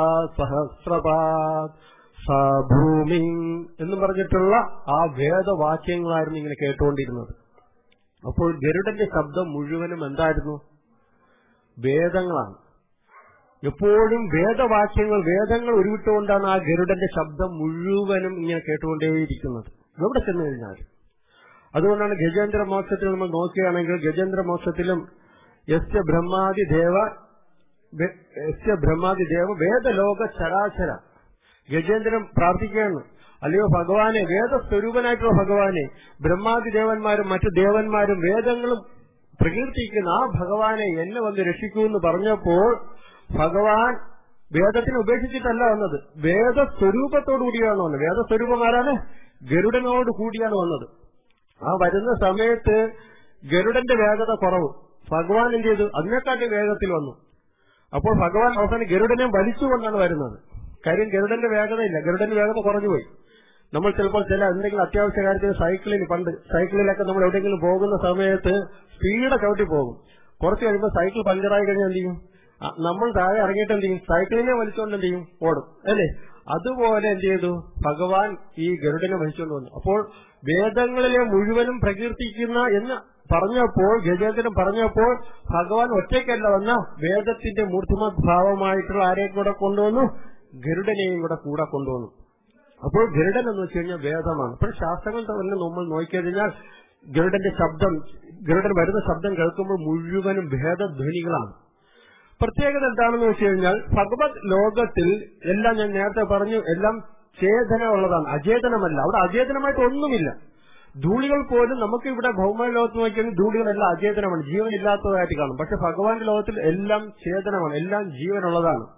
സഹസ്രപാത് സഭൂമി എന്നും പറഞ്ഞിട്ടുള്ള ആ വേദവാക്യങ്ങളായിരുന്നു ഇങ്ങനെ കേട്ടുകൊണ്ടിരുന്നത് അപ്പോൾ ഗരുഡന്റെ ശബ്ദം മുഴുവനും എന്തായിരുന്നു വേദങ്ങളാണ് എപ്പോഴും വേദവാക്യങ്ങൾ വേദങ്ങൾ ഉരുവിട്ടുകൊണ്ടാണ് ആ ഗരുഡന്റെ ശബ്ദം മുഴുവനും ഇങ്ങനെ കേട്ടുകൊണ്ടേയിരിക്കുന്നത് എവിടെ ചെന്ന് കഴിഞ്ഞാൽ അതുകൊണ്ടാണ് ഗജേന്ദ്ര മോക്ഷത്തിൽ നമ്മൾ നോക്കുകയാണെങ്കിൽ ഗജേന്ദ്ര മോക്ഷത്തിലും യസ്യ ബ്രഹ്മാദി ദേവ വെ- യസ്യ ബ്രഹ്മാദി ദേവ വേദലോക ചരാചര ഗജേന്ദ്രൻ പ്രാർത്ഥിക്കുകയാണ് അല്ലയോ ഭഗവാനെ വേദസ്വരൂപനായിട്ടുള്ള ഭഗവാനെ ബ്രഹ്മാദി ദേവന്മാരും മറ്റു ദേവന്മാരും വേദങ്ങളും പ്രകീർത്തിക്കുന്ന ആ ഭഗവാനെ എന്നെ വന്ന് രക്ഷിക്കൂ എന്ന് പറഞ്ഞപ്പോൾ ഭഗവാൻ വേദത്തിനെ ഉപേക്ഷിച്ചിട്ടല്ല വന്നത് വേദസ്വരൂപത്തോടു കൂടിയാണ് വന്നത് വേദസ്വരൂപം ആരാണ് ഗരുഡനോട് കൂടിയാണ് വന്നത് ആ വരുന്ന സമയത്ത് ഗരുഡന്റെ വേഗത കുറവ് ഭഗവാൻ എന്ത് ചെയ്തു അതിനെക്കാട്ടി വേഗത്തിൽ വന്നു അപ്പോൾ ഭഗവാൻ അവസാനം ഗരുഡനെ വലിച്ചുകൊണ്ടാണ് വരുന്നത് കാര്യം ഗരുഡന്റെ വേഗതയില്ല ഗരുഡന്റെ വേഗത കുറഞ്ഞുപോയി നമ്മൾ ചിലപ്പോൾ ചില എന്തെങ്കിലും അത്യാവശ്യ കാര്യത്തിന് സൈക്കിളിന് പണ്ട് സൈക്കിളിലൊക്കെ നമ്മൾ എവിടെയെങ്കിലും പോകുന്ന സമയത്ത് സ്പീഡ് ചവിട്ടി പോകും കുറച്ച് കഴിയുമ്പോൾ സൈക്കിൾ പഞ്ചറായി കഴിഞ്ഞാൽ എന്ത് ചെയ്യും ആ, നമ്മൾ താഴെ ഇറങ്ങിയിട്ട് എന്ത് ചെയ്യും സൈക്കിളിനെ വലിച്ചുകൊണ്ട് എന്ത് ചെയ്യും ഓടും അല്ലേ അതുപോലെ എന്ത് ചെയ്തു ഭഗവാൻ ഈ ഗരുഡനെ വലിച്ചുകൊണ്ട് വന്നു അപ്പോൾ വേദങ്ങളിലെ മുഴുവനും പ്രകീർത്തിക്കുന്ന എന്ന് പറഞ്ഞപ്പോൾ ഗജേന്ദ്രൻ പറഞ്ഞപ്പോൾ ഭഗവാൻ ഒറ്റയ്ക്കല്ല വന്ന വേദത്തിന്റെ മൂർത്തിമത് ഭാവമായിട്ടുള്ള ആരെയും കൂടെ കൊണ്ടുവന്നു ഗരുഡനെയും കൂടെ കൂടെ കൊണ്ടുവന്നു അപ്പോൾ ഗരുഡൻ എന്ന് വെച്ച് കഴിഞ്ഞാൽ വേദമാണ് അപ്പോൾ ശാസ്ത്രങ്ങൾ തന്നെ നമ്മൾ നോക്കിക്കഴിഞ്ഞാൽ ഗരുഡന്റെ ശബ്ദം ഗരുഡൻ വരുന്ന ശബ്ദം കേൾക്കുമ്പോൾ മുഴുവനും ഭേദധ്വനികളാണ് പ്രത്യേകത എന്താണെന്ന് വെച്ച് കഴിഞ്ഞാൽ ഭഗവത് ലോകത്തിൽ എല്ലാം ഞാൻ നേരത്തെ പറഞ്ഞു എല്ലാം ചേതനമുള്ളതാണ് അചേതനമല്ല അവിടെ അചേതനമായിട്ട് ഒന്നുമില്ല ധൂളികൾ പോലും നമുക്ക് ഇവിടെ ഭൗമ ലോകത്ത് നോക്കിയാൽ ധൂളികളെല്ലാം അചേതനമാണ് ജീവനില്ലാത്തതായിട്ട് കാണും പക്ഷെ ഭഗവാന്റെ ലോകത്തിൽ എല്ലാം ചേതനമാണ് എല്ലാം ജീവനുള്ളതാണ്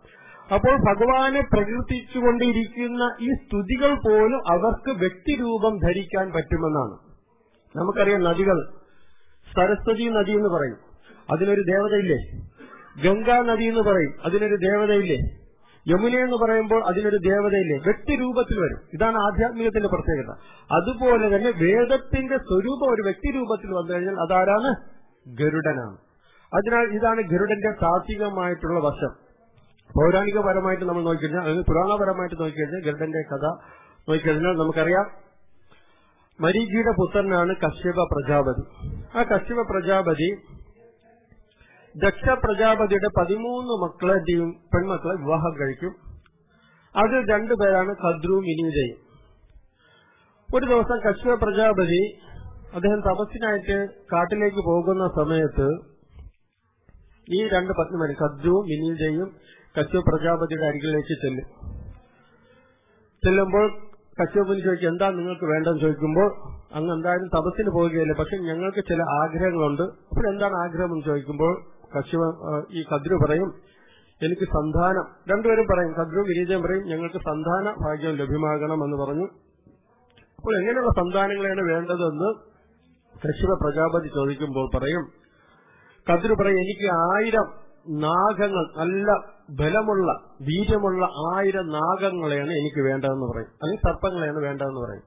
അപ്പോൾ ഭഗവാനെ പ്രകീർത്തിച്ചുകൊണ്ടിരിക്കുന്ന ഈ സ്തുതികൾ പോലും അവർക്ക് വ്യക്തിരൂപം ധരിക്കാൻ പറ്റുമെന്നാണ് നമുക്കറിയാം നദികൾ സരസ്വതി നദി എന്ന് പറയും അതിനൊരു ദേവതയില്ലേ ഗംഗാ നദി എന്ന് പറയും അതിനൊരു ദേവതയില്ലേ യമുന എന്ന് പറയുമ്പോൾ അതിനൊരു ദേവതയില്ലേ വ്യക്തിരൂപത്തിൽ വരും ഇതാണ് ആധ്യാത്മികത്തിന്റെ പ്രത്യേകത അതുപോലെ തന്നെ വേദത്തിന്റെ സ്വരൂപം ഒരു വ്യക്തിരൂപത്തിൽ വന്നു കഴിഞ്ഞാൽ അതാരാണ് ഗരുഡനാണ് അതിനാൽ ഇതാണ് ഗരുഡന്റെ താത്വികമായിട്ടുള്ള വശം പൗരാണികപരമായിട്ട് നമ്മൾ നോക്കിക്കഴിഞ്ഞാൽ അല്ലെങ്കിൽ പുരാണപരമായിട്ട് നോക്കിക്കഴിഞ്ഞാൽ ഗരുഡന്റെ കഥ നോക്കിക്കഴിഞ്ഞാൽ നമുക്കറിയാം മരീചിയുടെ പുത്രനാണ് കശ്യപ പ്രജാപതി ആ കശ്യപ പ്രജാപതി ദക്ഷ പ്രജാപതിയുടെ പതിമൂന്ന് മക്കളെയും പെൺമക്കളെ വിവാഹം കഴിക്കും അതിൽ രണ്ടുപേരാണ് കദ്രു വിനീതയും ഒരു ദിവസം കശ്യപ പ്രജാപതി അദ്ദേഹം തപസ്സിനായിട്ട് കാട്ടിലേക്ക് പോകുന്ന സമയത്ത് ഈ രണ്ട് പത്നിമാര് കദ്രുവും വിനീതയും കശ്യപ പ്രജാപതിയുടെ അരികിലേക്ക് ചെല്ലും ചെല്ലുമ്പോൾ കശ്യപന് ചോദിക്കും എന്താ നിങ്ങൾക്ക് വേണ്ടെന്ന് ചോദിക്കുമ്പോൾ അങ്ങ് എന്തായാലും തപസ്സിന് പോവുകയില്ല പക്ഷെ ഞങ്ങൾക്ക് ചില ആഗ്രഹങ്ങളുണ്ട് അപ്പോൾ എന്താണ് ആഗ്രഹം എന്ന് ചോദിക്കുമ്പോൾ കശ്യപ ഈ കദ്രു പറയും എനിക്ക് സന്താനം രണ്ടുപേരും പറയും കദ്രു വിനീതയും പറയും ഞങ്ങൾക്ക് സന്താന ഭാഗ്യം ലഭ്യമാകണം എന്ന് പറഞ്ഞു അപ്പോൾ എങ്ങനെയുള്ള സന്താനങ്ങളെയാണ് വേണ്ടതെന്ന് കശ്യപ പ്രജാപതി ചോദിക്കുമ്പോൾ പറയും കദ്രു പറയും എനിക്ക് ആയിരം നാഗങ്ങൾ നല്ല ബലമുള്ള വീര്യമുള്ള ആയിരം നാഗങ്ങളെയാണ് എനിക്ക് വേണ്ടതെന്ന് പറയും അല്ലെങ്കിൽ സർപ്പങ്ങളെയാണ് വേണ്ടതെന്ന് പറയും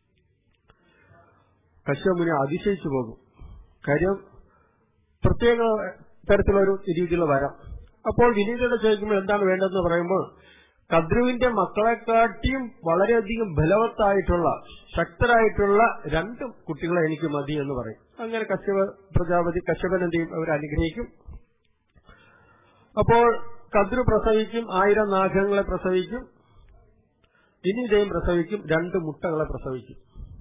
കശ്യപുനെ അതിശയിച്ചു പോകും കാര്യം പ്രത്യേക തരത്തിലൊരു രീതിയിലുള്ള വരം അപ്പോൾ വിനീതയുടെ ചോദിക്കുമ്പോൾ എന്താണ് വേണ്ടതെന്ന് പറയുമ്പോൾ കദ്രുവിന്റെ മക്കളെക്കാട്ടിയും വളരെയധികം ബലവത്തായിട്ടുള്ള ശക്തരായിട്ടുള്ള രണ്ട് കുട്ടികളെ എനിക്ക് മതി എന്ന് പറയും അങ്ങനെ കശ്യപ പ്രജാപതി കശ്യപൻ എന്ത് ചെയ്യും അവർ അനുഗ്രഹിക്കും അപ്പോൾ കദ്രു പ്രസവിക്കും ആയിരം നാഗങ്ങളെ പ്രസവിക്കും വിനീതയും പ്രസവിക്കും രണ്ട് മുട്ടകളെ പ്രസവിക്കും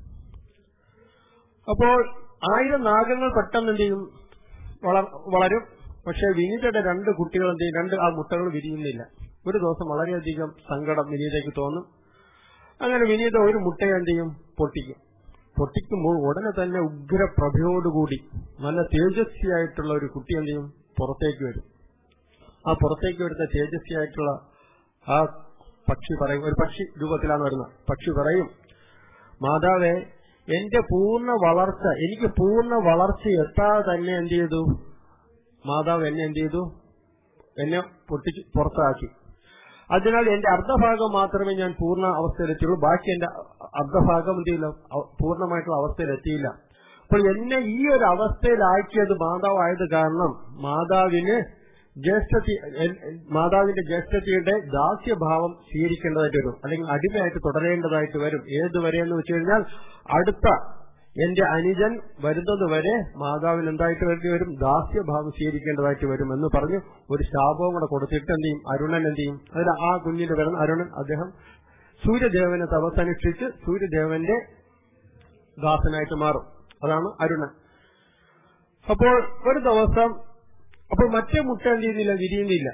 അപ്പോൾ ആയിരം നാഗങ്ങൾ പെട്ടെന്ന് എന്ത് ചെയ്യും വളരും പക്ഷെ വിനീതയുടെ രണ്ട് കുട്ടികൾ എന്ത് ചെയ്യും രണ്ട് ആ മുട്ടകൾ വിരിയുന്നില്ല ഒരു ദിവസം വളരെയധികം സങ്കടം വിനീതയ്ക്ക് തോന്നും അങ്ങനെ വിനീത ഒരു മുട്ടയെ എന്ത് ചെയ്യും പൊട്ടിക്കും പൊട്ടിക്കുമ്പോൾ ഉടനെ തന്നെ ഉഗ്രപ്രഭയോടുകൂടി നല്ല തേജസ്വിയായിട്ടുള്ള ഒരു കുട്ടി എന്ത് ചെയ്യും പുറത്തേക്ക് വരും ആ പുറത്തേക്ക് വരുന്ന തേജസ്വിയായിട്ടുള്ള ആ പക്ഷി പറയും ഒരു പക്ഷി രൂപത്തിലാണ് വരുന്നത് പക്ഷി പറയും മാതാവേ എന്റെ പൂർണ്ണ വളർച്ച എനിക്ക് പൂർണ്ണ വളർച്ച എത്താതെ തന്നെ എന്ത് ചെയ്തു മാതാവ് എന്നെ എന്ത് ചെയ്തു എന്നെ പൊട്ടിച്ച് പുറത്താക്കി അതിനാൽ എന്റെ അർദ്ധഭാഗം മാത്രമേ ഞാൻ പൂർണ്ണ അവസ്ഥയിലെത്തിയുള്ളൂ ബാക്കി എന്റെ അർദ്ധഭാഗം എന്ത് ചെയ്യില്ല പൂർണ്ണമായിട്ടുള്ള അവസ്ഥയിലെത്തിയില്ല അപ്പോൾ എന്നെ ഈ ഒരു അവസ്ഥയിലാക്കിയത് മാതാവായത് കാരണം മാതാവിന് ജ്യേഷ്ഠത്തി മാതാവിന്റെ ജ്യേഷ്ഠത്തിയുടെ ദാസ്യഭാവം സ്വീകരിക്കേണ്ടതായിട്ട് വരും അല്ലെങ്കിൽ അടിമയായിട്ട് തുടരേണ്ടതായിട്ട് വരും ഏതുവരെ എന്ന് വെച്ച് കഴിഞ്ഞാൽ അടുത്ത എന്റെ അനുജൻ വരുന്നത് വരെ മാതാവിന് എന്തായിട്ട് വേണ്ടി വരും ദാസ്യഭാവം സ്വീകരിക്കേണ്ടതായിട്ട് വരും എന്ന് പറഞ്ഞ് ഒരു ശാപവും കൂടെ കൊടുത്തിട്ട് എന്ത് ചെയ്യും അരുണൻ എന്ത് ചെയ്യും അതിൽ ആ കുഞ്ഞിന്റെ പേരാണ് അരുണൻ അദ്ദേഹം സൂര്യദേവനെ തപസ്സനുഷ്ഠിച്ച് സൂര്യദേവന്റെ ദാസനായിട്ട് മാറും അതാണ് അരുണൻ അപ്പോൾ ഒരു ദിവസം അപ്പോൾ മറ്റേ മുട്ട എന്ത് ചെയ്യുന്നില്ല വിരിയുന്നില്ല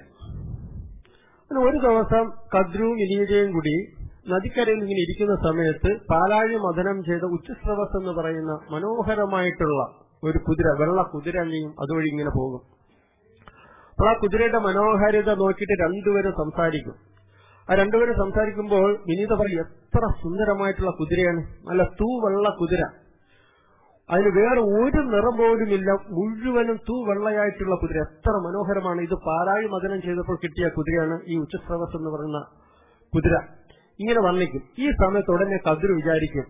ഒരു ദിവസം കദ്രുവും വിനീതയും കൂടി നദിക്കരയിൽ ഇങ്ങനെ ഇരിക്കുന്ന സമയത്ത് പാലാഴി മഥനം ചെയ്ത ഉച്ചസ്രവസ് എന്ന് പറയുന്ന മനോഹരമായിട്ടുള്ള ഒരു കുതിര വെള്ള കുതിര എന്തെയും അതുവഴി ഇങ്ങനെ പോകും അപ്പോൾ ആ കുതിരയുടെ മനോഹാരിത നോക്കിയിട്ട് രണ്ടുപേരും സംസാരിക്കും ആ രണ്ടുപേരും സംസാരിക്കുമ്പോൾ വിനീത പറയും എത്ര സുന്ദരമായിട്ടുള്ള കുതിരയാണ് നല്ല തൂവെള്ള കുതിര അതിന് വേറെ ഒരു നിറം പോലുമില്ല മുഴുവനും തൂ വെള്ളയായിട്ടുള്ള കുതിര എത്ര മനോഹരമാണ് ഇത് പാലാഴി മദനം ചെയ്തപ്പോൾ കിട്ടിയ കുതിരയാണ് ഈ ഉച്ചസ്രവസ് എന്ന് പറയുന്ന കുതിര ഇങ്ങനെ വർണ്ണിക്കും ഈ സമയത്ത് ഉടനെ കതിര് വിചാരിക്കും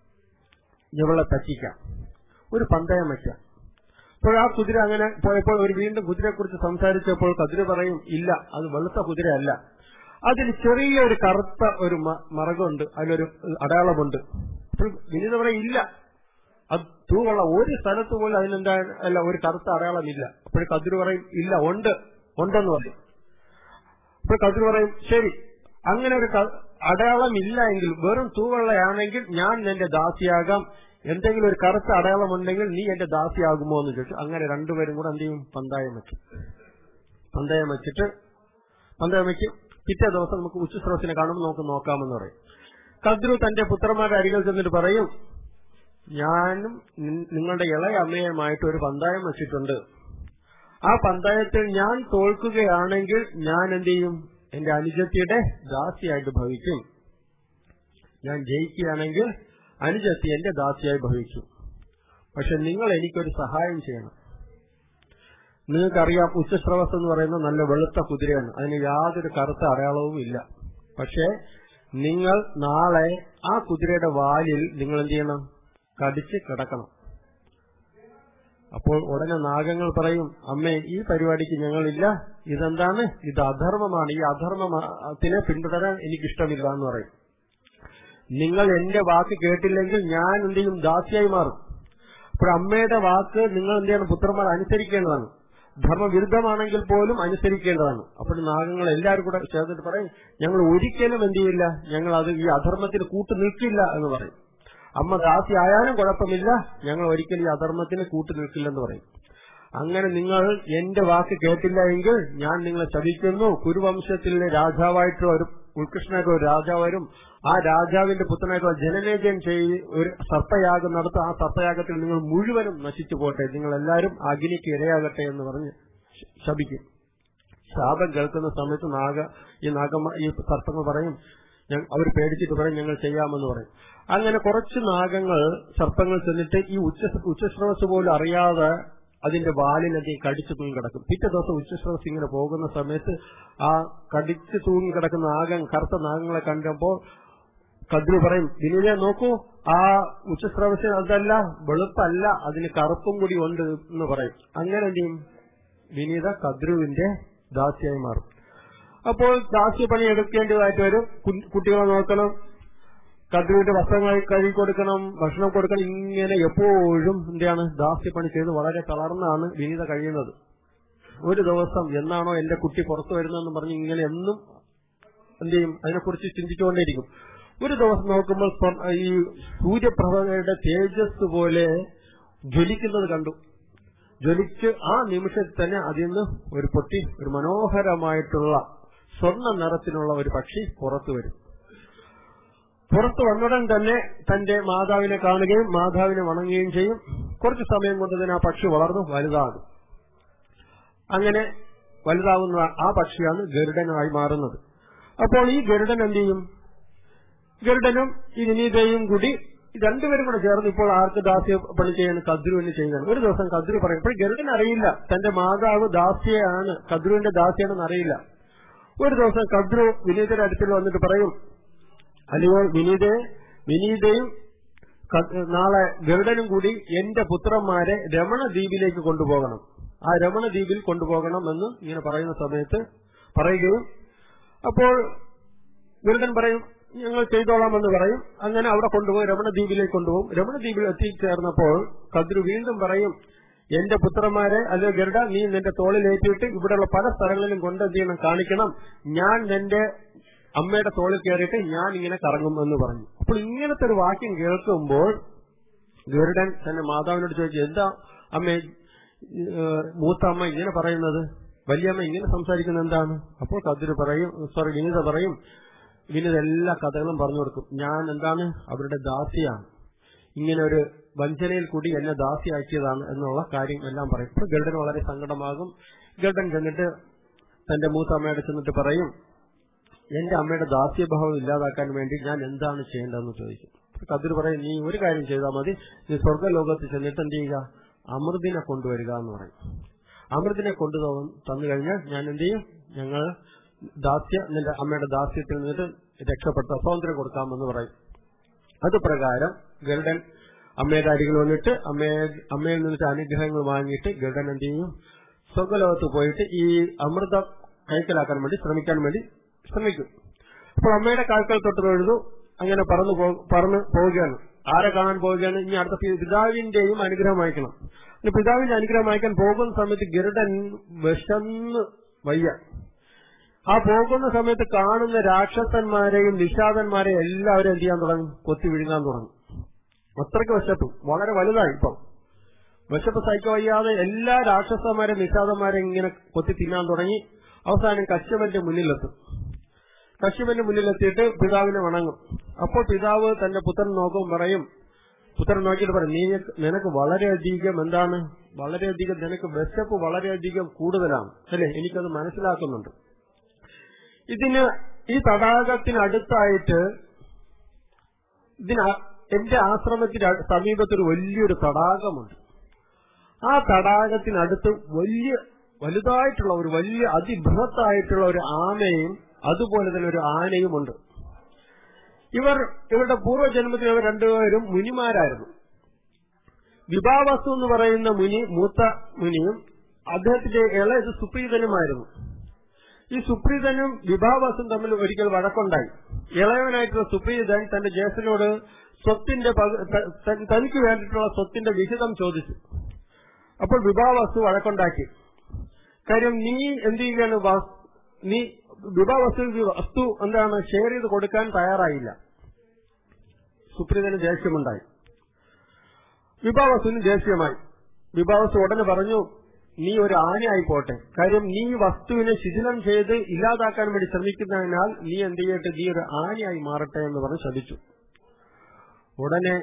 ഇവളെ പറ്റിക്കാം ഒരു പന്തയം വയ്ക്കാം അപ്പോൾ ആ കുതിര അങ്ങനെ പോയപ്പോൾ ഒരു വീണ്ടും കുതിരയെക്കുറിച്ച് സംസാരിച്ചപ്പോൾ കതിര് പറയും ഇല്ല അത് വെളുത്ത കുതിരയല്ല അതിൽ ചെറിയൊരു കറുത്ത ഒരു മറകുണ്ട് അതിലൊരു അടയാളമുണ്ട് അപ്പോൾ വിനീത പറയും ഇല്ല അത് തൂവുള്ള ഒരു സ്ഥലത്ത് പോലും അതിനെന്താ അല്ല ഒരു കറുത്ത അടയാളമില്ല അപ്പോൾ കതിര് പറയും ഇല്ല ഉണ്ട് ഉണ്ടെന്ന് പറയും അപ്പോൾ കതിര് പറയും ശരി അങ്ങനെ ഒരു അടയാളം ഇല്ല എങ്കിൽ വെറും തൂവെള്ളയാണെങ്കിൽ ഞാൻ നിന്റെ ദാസിയാകാം എന്തെങ്കിലും ഒരു കറുത്ത അടയാളം ഉണ്ടെങ്കിൽ നീ എന്റെ ദാസിയാകുമോ എന്ന് ചോദിച്ചു അങ്ങനെ രണ്ടുപേരും കൂടെ എന്ത് ചെയ്യും പന്തായം വെക്കും പന്തയം വെച്ചിട്ട് പന്തയം വെക്കും പിറ്റേ ദിവസം നമുക്ക് ഉച്ചസ്രോസിനെ കാണുമ്പോൾ നമുക്ക് നോക്കാമെന്ന് പറയും കദ്രു തന്റെ പുത്രന്മാരുടെ അരികിൽ ചെന്നിട്ട് പറയും ഞാനും നിങ്ങളുടെ ഇളയ അമ്മയുമായിട്ട് ഒരു പന്തായം വെച്ചിട്ടുണ്ട് ആ പന്തായത്തിൽ ഞാൻ തോൽക്കുകയാണെങ്കിൽ ഞാൻ എന്ത് ചെയ്യും എന്റെ അനുജത്തിയുടെ ദാസിയായിട്ട് ഭവിക്കും ഞാൻ ജയിക്കുകയാണെങ്കിൽ അനുജത്തി എന്റെ ദാസിയായി ഭവിക്കും പക്ഷെ നിങ്ങൾ എനിക്കൊരു സഹായം ചെയ്യണം നിങ്ങൾക്കറിയാം ഉച്ചശ്രവസ് എന്ന് പറയുന്ന നല്ല വെളുത്ത കുതിരയാണ് അതിന് യാതൊരു കറുത്ത അടയാളവും ഇല്ല പക്ഷേ നിങ്ങൾ നാളെ ആ കുതിരയുടെ വാലിൽ നിങ്ങൾ എന്ത് ചെയ്യണം കടിച്ച് കിടക്കണം അപ്പോൾ ഉടനെ നാഗങ്ങൾ പറയും അമ്മേ ഈ പരിപാടിക്ക് ഞങ്ങളില്ല ഇതെന്താണ് ഇത് അധർമ്മമാണ് ഈ അധർമ്മത്തിനെ പിന്തുടരാൻ എനിക്കിഷ്ടമില്ല എന്ന് പറയും നിങ്ങൾ എന്റെ വാക്ക് കേട്ടില്ലെങ്കിൽ ഞാൻ എന്ത് ചെയ്യും ദാസിയായി മാറും അപ്പോൾ അമ്മയുടെ വാക്ക് നിങ്ങൾ എന്ത് ചെയ്യണം പുത്രന്മാർ അനുസരിക്കേണ്ടതാണ് ധർമ്മവിരുദ്ധമാണെങ്കിൽ പോലും അനുസരിക്കേണ്ടതാണ് അപ്പോൾ നാഗങ്ങൾ എല്ലാവരും കൂടെ ചേർന്നിട്ട് പറയും ഞങ്ങൾ ഒരിക്കലും എന്ത് ചെയ്യില്ല ഞങ്ങൾ അത് ഈ അധർമ്മത്തിന് കൂട്ടു നിൽക്കില്ല എന്ന് പറയും അമ്മ ദാസി ആയാലും കുഴപ്പമില്ല ഞങ്ങൾ ഒരിക്കലും ഈ അധർമ്മത്തിന് കൂട്ടു നിൽക്കില്ലെന്ന് പറയും അങ്ങനെ നിങ്ങൾ എന്റെ വാക്ക് കേട്ടില്ല എങ്കിൽ ഞാൻ നിങ്ങളെ ശപിക്കുന്നു കുരുവംശത്തിലെ രാജാവായിട്ട് ഒരു ഉത്കൃഷ്ണനായിട്ട് ഒരു രാജാവ് വരും ആ രാജാവിന്റെ പുത്രനായിട്ട് ജനനേജൻ ചെയ്ത് ഒരു സർപ്പയാഗം നടത്തും ആ സർപ്പയാഗത്തിൽ നിങ്ങൾ മുഴുവനും നശിച്ചു പോട്ടെ നിങ്ങൾ എല്ലാവരും അഗ്നിക്ക് ഇരയാകട്ടെ എന്ന് പറഞ്ഞ് ശപിക്കും ശാപം കേൾക്കുന്ന സമയത്ത് നാഗ ഈ നാഗമ്മ ഈ സർപ്പങ്ങൾ പറയും അവർ പേടിച്ചിട്ട് പറയും ഞങ്ങൾ ചെയ്യാമെന്ന് പറയും അങ്ങനെ കുറച്ച് നാഗങ്ങൾ സർപ്പങ്ങൾ ചെന്നിട്ട് ഈ ഉച്ച ഉച്ചശ്രവസ് പോലും അറിയാതെ അതിന്റെ വാലിനധികം കടിച്ചു തൂങ്ങി കിടക്കും പിറ്റേ ദിവസം ഉച്ചശ്രവസ് ഇങ്ങനെ പോകുന്ന സമയത്ത് ആ കടിച്ചു തൂങ്ങി കിടക്കുന്ന നാഗം കറുത്ത നാഗങ്ങളെ കണ്ടപ്പോൾ കദ്രു പറയും വിനീത നോക്കൂ ആ ഉച്ചശ്രവസ് അതല്ല വെളുപ്പല്ല അതിന് കറുപ്പും കൂടി ഉണ്ട് എന്ന് പറയും അങ്ങനെ എന്ത് ചെയ്യും വിനീത കദ്രുവിന്റെ ദാസിയായി മാറും അപ്പോൾ ദാസ്യപണി എടുക്കേണ്ടതായിട്ട് വരും കുട്ടികളെ നോക്കണം കദ്രുവിന്റെ വസ്ത്രങ്ങൾ കഴുകി കൊടുക്കണം ഭക്ഷണം കൊടുക്കണം ഇങ്ങനെ എപ്പോഴും എന്താണ് ദാസ്യപ്പണി ചെയ്ത് വളരെ തളർന്നാണ് വിനീത കഴിയുന്നത് ഒരു ദിവസം എന്നാണോ എന്റെ കുട്ടി പുറത്തു വരുന്നതെന്ന് പറഞ്ഞ് ഇങ്ങനെ എന്നും എന്ത് ചെയ്യും അതിനെക്കുറിച്ച് ചിന്തിച്ചുകൊണ്ടേയിരിക്കും ഒരു ദിവസം നോക്കുമ്പോൾ ഈ സൂര്യപ്രഭയുടെ തേജസ് പോലെ ജ്വലിക്കുന്നത് കണ്ടു ജ്വലിച്ച് ആ നിമിഷത്തിൽ തന്നെ അതിൽ നിന്ന് ഒരു പൊട്ടി ഒരു മനോഹരമായിട്ടുള്ള സ്വർണ്ണ നിറത്തിനുള്ള ഒരു പക്ഷി പുറത്തു വരും പുറത്തു വന്നുടൻ തന്നെ തന്റെ മാതാവിനെ കാണുകയും മാതാവിനെ വണങ്ങുകയും ചെയ്യും കുറച്ചു സമയം കൊണ്ട് തന്നെ ആ പക്ഷി വളർന്നു വലുതാകും അങ്ങനെ വലുതാവുന്ന ആ പക്ഷിയാണ് ഗരുഡനായി മാറുന്നത് അപ്പോൾ ഈ ഗരുഡൻ എന്ത് ചെയ്യും ഗരുഡനും ഈ വിനീതയും കൂടി രണ്ടുപേരും കൂടെ ചേർന്ന് ഇപ്പോൾ ആർക്ക് ദാസ്യ പണി ചെയ്യാൻ കദ്രുവിന് ചെയ്യുന്നത് ഒരു ദിവസം കദ്രു പറയും ഇപ്പോൾ ഗരുഡൻ അറിയില്ല തന്റെ മാതാവ് ദാസ്യയാണ് കദ്രുവിന്റെ ദാസ്യാണെന്ന് അറിയില്ല ഒരു ദിവസം കദ്രു വിനീതയുടെ അടുത്തിൽ വന്നിട്ട് പറയും അല്ലയോ വിനീതയെ വിനീതയും നാളെ ഗരുഡനും കൂടി എന്റെ പുത്രന്മാരെ രമണദ്വീപിലേക്ക് കൊണ്ടുപോകണം ആ രമണദ്വീപിൽ കൊണ്ടുപോകണം എന്ന് ഇങ്ങനെ പറയുന്ന സമയത്ത് പറയുകയും അപ്പോൾ ഗരുഡൻ പറയും ഞങ്ങൾ ചെയ്തോളാമെന്ന് പറയും അങ്ങനെ അവിടെ കൊണ്ടുപോയി രമണദ്വീപിലേക്ക് കൊണ്ടുപോകും രമണദ്വീപിൽ എത്തിച്ചേർന്നപ്പോൾ കദ്രു വീണ്ടും പറയും എന്റെ പുത്രന്മാരെ അല്ലെങ്കിൽ ഗരുഡ നീ നിന്റെ തോളിലേറ്റിയിട്ട് ഇവിടെയുള്ള പല സ്ഥലങ്ങളിലും കൊണ്ടെന്ത് ചെയ്യണം കാണിക്കണം ഞാൻ നിന്റെ അമ്മയുടെ തോളിൽ കയറിയിട്ട് ഞാൻ ഇങ്ങനെ കറങ്ങും എന്ന് പറഞ്ഞു അപ്പോൾ ഇങ്ങനത്തെ ഒരു വാക്യം കേൾക്കുമ്പോൾ ഗരുഡൻ തന്റെ മാതാവിനോട് ചോദിച്ചു എന്താ അമ്മേ മൂത്ത അമ്മ ഇങ്ങനെ പറയുന്നത് വലിയമ്മ ഇങ്ങനെ സംസാരിക്കുന്നത് എന്താണ് അപ്പോൾ കതിര് പറയും സോറി വിനിത പറയും വിനിത എല്ലാ കഥകളും പറഞ്ഞു കൊടുക്കും ഞാൻ എന്താണ് അവരുടെ ദാസിയാണ് ഇങ്ങനെ ഒരു വഞ്ചനയിൽ കൂടി എന്നെ ദാസിയാക്കിയതാണ് എന്നുള്ള കാര്യം എല്ലാം പറയും ഇപ്പോൾ ഗരുഡൻ വളരെ സങ്കടമാകും ഗരുഡൻ ചെന്നിട്ട് തന്റെ മൂത്തമ്മയോട് ചെന്നിട്ട് പറയും എന്റെ അമ്മയുടെ ദാസ്യഭാവം ഇല്ലാതാക്കാൻ വേണ്ടി ഞാൻ എന്താണ് ചെയ്യേണ്ടതെന്ന് ചോദിക്കും കതിർ പറയും നീ ഒരു കാര്യം ചെയ്താൽ മതി നീ സ്വർഗ്ഗലോകത്ത് ചെന്നിട്ട് എന്ത് ചെയ്യുക അമൃതിനെ കൊണ്ടുവരിക എന്ന് പറയും അമൃതിനെ കൊണ്ടു തന്നു കഴിഞ്ഞാൽ ഞാൻ എന്ത് ചെയ്യും ഞങ്ങൾ ദാസ്യ നിന്റെ അമ്മയുടെ ദാസ്യത്തിൽ നിന്നിട്ട് രക്ഷപ്പെട്ട സ്വാതന്ത്ര്യം കൊടുക്കാമെന്ന് പറയും അത് പ്രകാരം ഗരുഡൻ അമ്മയുടെ അരികിൽ വന്നിട്ട് അമ്മയെ അമ്മയിൽ നിന്നിട്ട് അനുഗ്രഹങ്ങൾ വാങ്ങിയിട്ട് ഗരുഡൻ എന്ത് ചെയ്യും സ്വർഗ്ഗലോകത്ത് പോയിട്ട് ഈ അമൃതം കൈക്കലാക്കാൻ വേണ്ടി ശ്രമിക്കാൻ വേണ്ടി ശ്രമിക്കും അപ്പോൾ അമ്മയുടെ കാൽക്കൽ തൊട്ട് തൊഴുതു അങ്ങനെ പറന്നു പറന്ന് പോവുകയാണ് ആരെ കാണാൻ പോവുകയാണ് ഇനി അടുത്ത പിതാവിന്റെയും അനുഗ്രഹം വായിക്കണം പിതാവിന്റെ അനുഗ്രഹം വായിക്കാൻ പോകുന്ന സമയത്ത് ഗരുഡൻ വിശന്ന് വയ്യ ആ പോകുന്ന സമയത്ത് കാണുന്ന രാക്ഷസന്മാരെയും നിഷാദന്മാരെയും എല്ലാവരും എന്ത് ചെയ്യാൻ തുടങ്ങും കൊത്തി വിഴുങ്ങാൻ തുടങ്ങും അത്രയ്ക്ക് വിശപ്പ് വളരെ വലുതായി ഇപ്പം വിശപ്പ് സഹിക്കാൻ വയ്യാതെ എല്ലാ രാക്ഷസന്മാരെയും നിഷാദന്മാരെയും ഇങ്ങനെ കൊത്തി തിന്നാൻ തുടങ്ങി അവസാനം കശ്യപന്റെ മുന്നിലെത്തും കശ്യപന്റെ മുന്നിലെത്തിയിട്ട് പിതാവിനെ വണങ്ങും അപ്പോൾ പിതാവ് തന്റെ പുത്രൻ നോക്കും പറയും പുത്രൻ നോക്കിയിട്ട് പറയും നീ നിനക്ക് വളരെയധികം എന്താണ് വളരെയധികം നിനക്ക് വിശപ്പ് വളരെയധികം കൂടുതലാണ് അല്ലെ എനിക്കത് മനസ്സിലാക്കുന്നുണ്ട് ഇതിന് ഈ തടാകത്തിനടുത്തായിട്ട് ഇതിന് എന്റെ ആശ്രമത്തിന് അ- സമീപത്തൊരു വലിയൊരു തടാകമുണ്ട് ആ തടാകത്തിനടുത്ത് വലിയ വലുതായിട്ടുള്ള ഒരു വലിയ അതിബൃഹത്തായിട്ടുള്ള ഒരു ആമയും അതുപോലെ തന്നെ ഒരു ആനയുമുണ്ട് ഇവർ ഇവരുടെ പൂർവ്വജന്മത്തിൽ ഇവർ രണ്ടുപേരും മുനിമാരായിരുന്നു വിഭാവസ്തു എന്ന് പറയുന്ന മുനി മൂത്ത മുനിയും അദ്ദേഹത്തിന്റെ ഇളയത് സുപ്രീതനുമായിരുന്നു ഈ സുപ്രീതനും വിഭാവസും തമ്മിൽ ഒരിക്കൽ വഴക്കുണ്ടായി ഇളയവനായിട്ടുള്ള സുപ്രീതൻ തന്റെ ജ്യേഷ്ഠനോട് സ്വത്തിന്റെ പകു- ത- ത- തനിക്ക് വേണ്ടിയിട്ടുള്ള സ്വത്തിന്റെ വിഹിതം ചോദിച്ചു അപ്പോൾ വിഭാവസ്തു വഴക്കുണ്ടാക്കി കാര്യം നീ എന്ത് ചെയ്യുകയാണ് വാ- നീ വിഭാവസ്തു വസ്തു എന്താണ് ഷെയർ ചെയ്ത് കൊടുക്കാൻ തയ്യാറായില്ല സുപ്രീതന് ദേഷ്യമുണ്ടായി വിഭാവസുവിന് ദേഷ്യമായി വിഭാവസു ഉടനെ പറഞ്ഞു നീ ഒരു ആനയായി പോട്ടെ കാര്യം നീ ഈ വസ്തുവിനെ ശിഥിലം ചെയ്ത് ഇല്ലാതാക്കാൻ വേണ്ടി ശ്രമിക്കുന്നതിനാൽ നീ എന്ത് ചെയ്യട്ടെ നീ ഒരു ആനയായി മാറട്ടെ എന്ന് പറഞ്ഞ് ശപിച്ചു ഉടനെ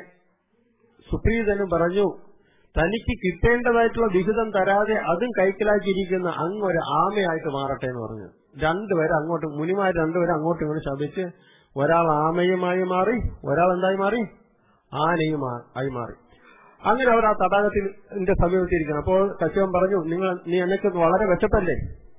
സുപ്രീതനും പറഞ്ഞു തനിക്ക് കിട്ടേണ്ടതായിട്ടുള്ള വിഹിതം തരാതെ അതും കൈക്കലാക്കിയിരിക്കുന്ന അങ്ങ് ഒരു ആമയായിട്ട് മാറട്ടെ എന്ന് പറഞ്ഞു രണ്ടുപേരും അങ്ങോട്ട് മുനിമാർ രണ്ടുപേരും അങ്ങോട്ടും ഇങ്ങോട്ടും ശപിച്ച് ഒരാൾ ആമയുമായി മാറി ഒരാൾ എന്തായി മാറി ആനയും ആ- ആയി മാറി അങ്ങനെ അവർ ആ തടാകത്തിന്റെ സമീപത്തിരിക്കണം അപ്പോൾ കശ്യപൻ പറഞ്ഞു നിങ്ങൾ നീ എനിക്ക് വളരെ വിശപ്പല്ലേ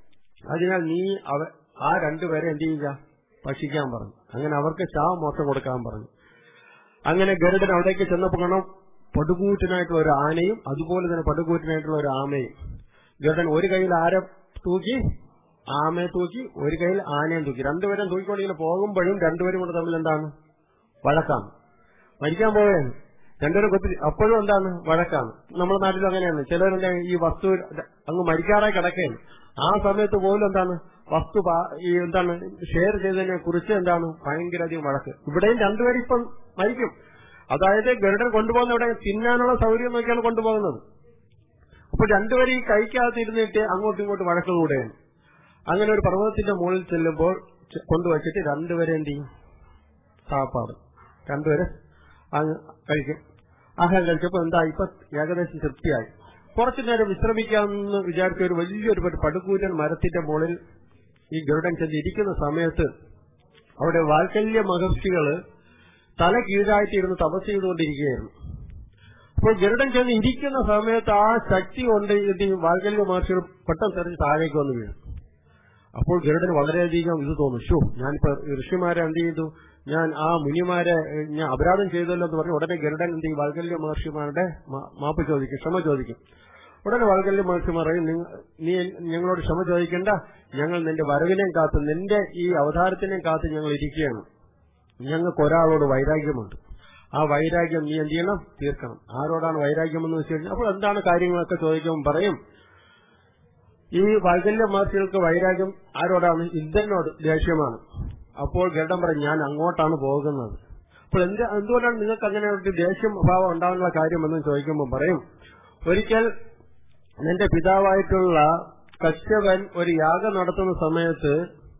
അതിനാൽ നീ അവ ആ രണ്ടുപേരെ എന്ത് ചെയ്യുക ഭക്ഷിക്കാൻ പറഞ്ഞു അങ്ങനെ അവർക്ക് ശാവമോഷം കൊടുക്കാൻ പറഞ്ഞു അങ്ങനെ ഗരുഡൻ അവിടേക്ക് ചെന്നപ്പോൾ കാണാം പടുകൂറ്റനായിട്ടുള്ള ഒരു ആനയും അതുപോലെ തന്നെ പടുകൂറ്റനായിട്ടുള്ള ഒരു ആമയും ഗരുഡൻ ഒരു കയ്യിൽ ആര തൂക്കി ആമയെ തൂക്കി ഒരു കയ്യിൽ ആനയും തൂക്കി രണ്ടുപേരും തൂക്കിക്കൊണ്ടിങ്ങനെ പോകുമ്പോഴും രണ്ടുപേരും കൂടെ തമ്മിൽ എന്താണ് വഴക്കാണ് മരിക്കാൻ പോവുകയാണ് രണ്ടുപേരും കൊത്തി അപ്പോഴും എന്താണ് വഴക്കാണ് നമ്മുടെ നാട്ടിലും അങ്ങനെയാണ് ചിലരെന്താ ഈ വസ്തു അങ്ങ് മരിക്കാറായി കിടക്കുകയാണ് ആ സമയത്ത് പോലും എന്താണ് വസ്തു പാ- ഈ എന്താണ് ഷെയർ ചെയ്തതിനെ കുറിച്ച് എന്താണ് ഭയങ്കര അധികം വഴക്ക് ഇവിടെയും രണ്ടുപേരും ഇപ്പം മരിക്കും അതായത് ഗരുഡൻ കൊണ്ടുപോകുന്ന ഇവിടെ തിന്നാനുള്ള സൗകര്യം നോക്കിയാണ് കൊണ്ടുപോകുന്നത് അപ്പോൾ രണ്ടുപേരും ഈ കൈക്കകത്ത് ഇരുന്നിട്ട് അങ്ങോട്ടും ഇങ്ങോട്ടും വഴക്ക് കൂടെയാണ് അങ്ങനെ ഒരു പർവ്വതത്തിന്റെ മുകളിൽ ചെല്ലുമ്പോൾ ചെ- കൊണ്ടുവച്ചിട്ട് രണ്ടുപേരെ എന്ത് ചെയ്യും സാപ്പാട് രണ്ടുപേരെ അങ്ങ് കഴിക്കും ആഹാരം കഴിച്ചപ്പോൾ എന്താ ഇപ്പൊ ഏകദേശം തൃപ്തിയായി കുറച്ചു നേരം വിശ്രമിക്കാമെന്ന് വിചാരിച്ച ഒരു വലിയൊരു ഒരു പടുകൂറ്റൻ മരത്തിന്റെ മുകളിൽ ഈ ഗരുഡൻ ചെന്ന് ഇരിക്കുന്ന സമയത്ത് അവിടെ വാത്സല്യ മഹർഷികള് തല കീഴായിട്ടിരുന്ന് തപസ് ചെയ്തുകൊണ്ടിരിക്കുകയായിരുന്നു അപ്പോൾ ഗരുഡൻ ചെന്ന് ഇരിക്കുന്ന സമയത്ത് ആ ശക്തി കൊണ്ട് ഇത് ഈ വാത്സല്യ മഹർഷികൾ പെട്ടെന്ന് തെറിഞ്ഞ് താഴേക്ക് വന്ന് വീഴും അപ്പോൾ ഗരുഡന് വളരെയധികം ഇത് തോന്നും ഷോ ഞാനിപ്പോ ഋഷിമാരെ എന്ത് ചെയ്തു ഞാൻ ആ മുനിമാരെ ഏഹ്, ഞാൻ അപരാധം ചെയ്തല്ലോ എന്ന് പറഞ്ഞ് ഉടനെ ഗരുഡൻ എന്ത് ചെയ്യും വാത്സല്യ മഹർഷിമാരുടെ മാ- മാപ്പ് ചോദിക്കും ക്ഷമ ചോദിക്കും ഉടനെ വാത്സല്യ മഹർഷി പറയും "നിങ്ങ- നീ ഞങ്ങളോട് ക്ഷമ ചോദിക്കേണ്ട ഞങ്ങൾ നിന്റെ വരവിനെയും കാത്ത് നിന്റെ ഈ അവതാരത്തിനെയും കാത്ത് ഞങ്ങൾ ഇരിക്കുകയാണ് ഞങ്ങൾക്ക് ഒരാളോട് വൈരാഗ്യമുണ്ട് ആ വൈരാഗ്യം നീ എന്ത് ചെയ്യണം തീർക്കണം ആരോടാണ് വൈരാഗ്യം എന്ന് വെച്ച് കഴിഞ്ഞാൽ അപ്പോൾ എന്താണ് കാര്യങ്ങളൊക്കെ ചോദിക്കുമ്പോൾ പറയും ഈ വാത്സല്യ മഹർഷികൾക്ക് വൈരാഗ്യം ആരോടാണ് ഇന്ദ്രനോട് ദേഷ്യമാണ് അപ്പോൾ ഗരുഡൻ പറയും ഞാൻ അങ്ങോട്ടാണ് പോകുന്നത് അപ്പോൾ എന്ത് എന്തുകൊണ്ടാണ് നിങ്ങൾക്ക് അങ്ങനെ ഒരു ദേഷ്യം ഭാവം ഉണ്ടാകാനുള്ള കാര്യമെന്ന് ചോദിക്കുമ്പോൾ പറയും ഒരിക്കൽ നിന്റെ പിതാവായിട്ടുള്ള കശ്യപൻ ഒരു യാഗം നടത്തുന്ന സമയത്ത്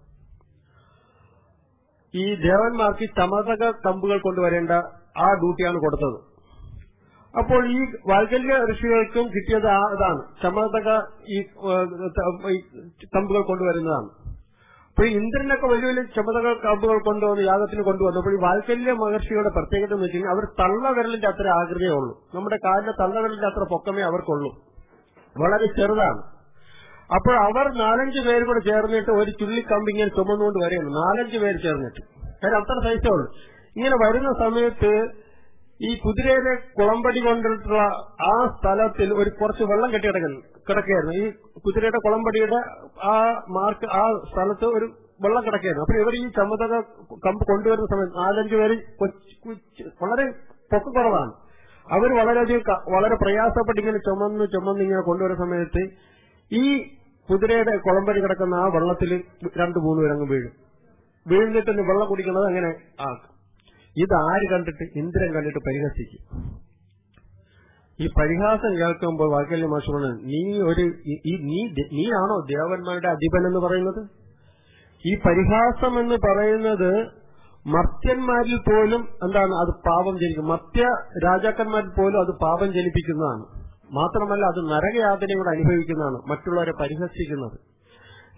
ഈ ദേവന്മാർക്ക് ഈ ചമതക കമ്പുകൾ കൊണ്ടുവരേണ്ട ആ ഡ്യൂട്ടിയാണ് കൊടുത്തത് അപ്പോൾ ഈ വാത്സല്യ ഋഷികൾക്കും കിട്ടിയത് ആ ഇതാണ് ചമതക ഈ ഏഹ്, ത- ഈ കമ്പുകൾ കൊണ്ടുവരുന്നതാണ് അപ്പോൾ ഈ ഇന്ദ്രനൊക്കെ വലിയ വലിയ ചമതക കമ്പുകൾ കൊണ്ടുവന്ന് യാഗത്തിന് കൊണ്ടുവന്നപ്പോൾ ഈ വാത്സല്യ മഹർഷിയുടെ പ്രത്യേകത എന്ന് വെച്ച് കഴിഞ്ഞാൽ അവർ തള്ളവിരലിന്റെ അത്ര ആകൃതിയേ ഉള്ളൂ നമ്മുടെ കാലിന്റെ തള്ളവിരലിന്റെ അത്ര പൊക്കമേ അവർക്കുള്ളൂ വളരെ ചെറുതാണ് അപ്പോൾ അവർ നാലഞ്ച് പേര് കൂടെ ചേർന്നിട്ട് ഒരു ചുള്ളിക്കമ്പ് ഇങ്ങനെ ചുമന്നുകൊണ്ട് വരെയാണ് നാലഞ്ച് പേര് ചേർന്നിട്ട് കാര്യം അത്ര സൈസേ ഉള്ളൂ ഇങ്ങനെ വരുന്ന സമയത്ത് ഈ കുതിരയുടെ കുളമ്പടി കൊണ്ടിട്ടുള്ള ആ സ്ഥലത്തിൽ ഒരു കുറച്ച് വെള്ളം കെട്ടി കിടക്കുന്നു കിടക്കുകയായിരുന്നു ഈ കുതിരയുടെ കുളമ്പടിയുടെ ആ മാർക്ക് ആ സ്ഥലത്ത് ഒരു വെള്ളം കിടക്കുകയായിരുന്നു അപ്പോൾ ഇവർ ഈ ചമ്മതക കമ്പ് കൊണ്ടുവരുന്ന സമയത്ത് നാലഞ്ച് പേര് കൊച്ച് കൊച്ച് വളരെ പൊക്കക്കുറവാണ് അവർ വളരെയധികം ക- വളരെ പ്രയാസപ്പെട്ട് ഇങ്ങനെ ചുമന്ന് ചുമന്ന് ഇങ്ങനെ കൊണ്ടുവരുന്ന സമയത്ത് ഈ കുതിരയുടെ കുളമ്പടി കിടക്കുന്ന ആ വെള്ളത്തിൽ രണ്ടു മൂന്ന് പേരങ്ങ് വീഴും വീഴുന്നിട്ട് ഇനി വെള്ളം കുടിക്കുന്നത് അങ്ങനെ ആക്കും ഇത് ആര് കണ്ടിട്ട് ഇന്ദ്രൻ കണ്ടിട്ട് പരിഹസിക്കും ഈ പരിഹാസം കേൾക്കുമ്പോൾ വാക്കല്യ മാഷമാണ് നീ ഒരു ഈ- ഈ നീ ദ- നീയാണോ ദേവന്മാരുടെ അധിപൻ എന്ന് പറയുന്നത് ഈ പരിഹാസം എന്ന് പറയുന്നത് മർത്യന്മാരിൽ പോലും എന്താണ് അത് പാപം ജനിക്കും മർത്യ രാജാക്കന്മാരിൽ പോലും അത് പാപം ജനിപ്പിക്കുന്നതാണ് മാത്രമല്ല അത് നരകയാതനയും കൂടെ അനുഭവിക്കുന്നതാണ് മറ്റുള്ളവരെ പരിഹസിക്കുന്നത്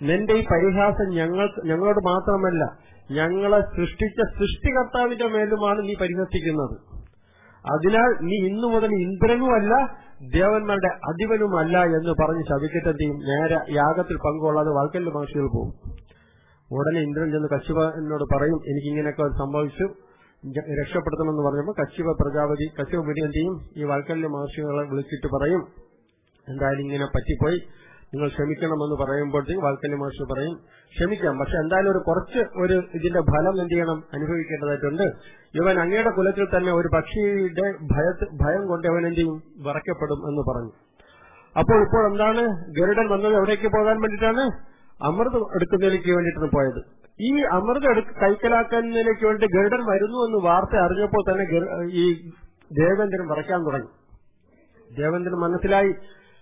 നിന്റെ ഈ പരിഹാസം ഞങ്ങൾ ഞങ്ങളോട് മാത്രമല്ല ഞങ്ങളെ സൃഷ്ടിച്ച സൃഷ്ടികർത്താവിന്റെ മേലുമാണ് നീ പരിഹസിക്കുന്നത് അതിനാൽ നീ ഇന്നു മുതൽ ഇന്ദ്രനുമല്ല ദേവന്മാരുടെ അധിപനുമല്ല എന്ന് പറഞ്ഞ് ശപിച്ചിട്ട് എന്ത് ചെയ്യും നേരെ യാഗത്തിൽ പങ്കുകൊള്ളാതെ വാൽക്കല്ല് മഹർഷികൾ പോകും ഉടനെ ഇന്ദ്രൻ ചെന്ന് കശ്യപനോട് പറയും എനിക്കിങ്ങനെയൊക്കെ സംഭവിച്ചു ജ- രക്ഷപ്പെടുത്തണമെന്ന് പറഞ്ഞപ്പോൾ കശ്യപ പ്രജാപതി കശ്യപ മുനി എന്ത് ചെയ്യും ഈ വാൽക്കല്ല് മഹർഷികളെ വിളിച്ചിട്ട് പറയും എന്തായാലും ഇങ്ങനെ പറ്റിപ്പോയി നിങ്ങൾ ക്ഷമിക്കണമെന്ന് പറയുമ്പോഴത്തേക്ക് വാൽക്കല്യ മഹർഷി പറയും ക്ഷമിക്കാം പക്ഷെ എന്തായാലും ഒരു കുറച്ച് ഒരു ഇതിന്റെ ഫലം എന്ത് ചെയ്യണം അനുഭവിക്കേണ്ടതായിട്ടുണ്ട് ഇവൻ അങ്ങയുടെ കുലത്തിൽ തന്നെ ഒരു പക്ഷിയുടെ ഭയത്ത് ഭയം കൊണ്ട് അവൻ എന്ത് ചെയ്യും വിറയ്ക്കപ്പെടും എന്ന് പറഞ്ഞു അപ്പോൾ ഇപ്പോൾ എന്താണ് ഗരുഡൻ വന്നത് എവിടേക്ക് പോകാൻ വേണ്ടിയിട്ടാണ് അമൃത് എടുക്കുന്നതിലേക്ക് വേണ്ടിയിട്ടാണ് പോയത് ഈ അമൃത് എടുക്ക കൈക്കലാക്കുന്നതിലേക്ക് വേണ്ടി ഗരുഡൻ വരുന്നു എന്ന് വാർത്ത അറിഞ്ഞപ്പോൾ തന്നെ ഗരു- ഈ ദേവേന്ദ്രൻ വിറയ്ക്കാൻ തുടങ്ങി ദേവേന്ദ്രൻ മനസ്സിലായി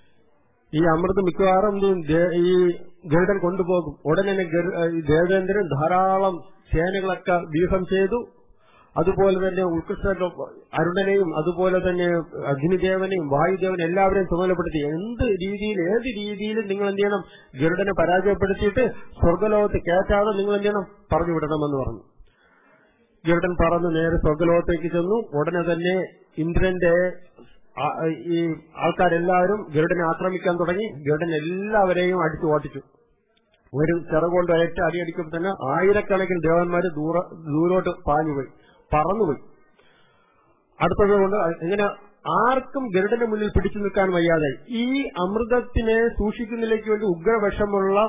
ഈ അമൃത് മിക്കവാറും എന്ത് ചെയ്യും? ദേ- ഈ ഗരുഡൻ കൊണ്ടുപോകും ഉടനെ തന്നെ ഗരു- ഈ ദേവേന്ദ്രൻ ധാരാളം സേനകളൊക്കെ വ്യൂഹം ചെയ്തു അതുപോലെ തന്നെ ഉത്കൃഷ്ട അരുണനെയും അതുപോലെ തന്നെ അഗ്നിദേവനെയും വായുദേവനെയും എല്ലാവരെയും ചുമതലപ്പെടുത്തി എന്ത് രീതിയിൽ ഏത് രീതിയിലും നിങ്ങൾ എന്ത് ചെയ്യണം ഗരുഡനെ പരാജയപ്പെടുത്തിയിട്ട് സ്വർഗലോകത്ത് കയറ്റാതെ നിങ്ങൾ എന്ത് ചെയ്യണം പറഞ്ഞു വിടണമെന്ന് പറഞ്ഞു ഗരുഡൻ പറന്ന് നേരെ സ്വർഗലോകത്തേക്ക് ചെന്നു ഉടനെ തന്നെ ഇന്ദ്രന്റെ ആ- ഈ ആൾക്കാരെല്ലാവരും ഗരുഡനെ ആക്രമിക്കാൻ തുടങ്ങി ഗരുഡൻ എല്ലാവരെയും അടിച്ചു ഓട്ടിച്ചു ഒരു ചിറകൊണ്ട് ഒരൊറ്റ അടിയടിക്കുമ്പോൾ തന്നെ ആയിരക്കണക്കിന് ദേവന്മാര് ദൂര ദൂരോട്ട് പാഞ്ഞുപോയി പറന്നുപോയി അടുത്തത് കൊണ്ട് ഇങ്ങനെ ആർക്കും ഗരുഡന്റെ മുന്നിൽ പിടിച്ചു നിൽക്കാൻ വയ്യാതെ ഈ അമൃതത്തിനെ സൂക്ഷിക്കുന്നതിലേക്ക് വേണ്ടി ഉഗ്രവിഷമുള്ള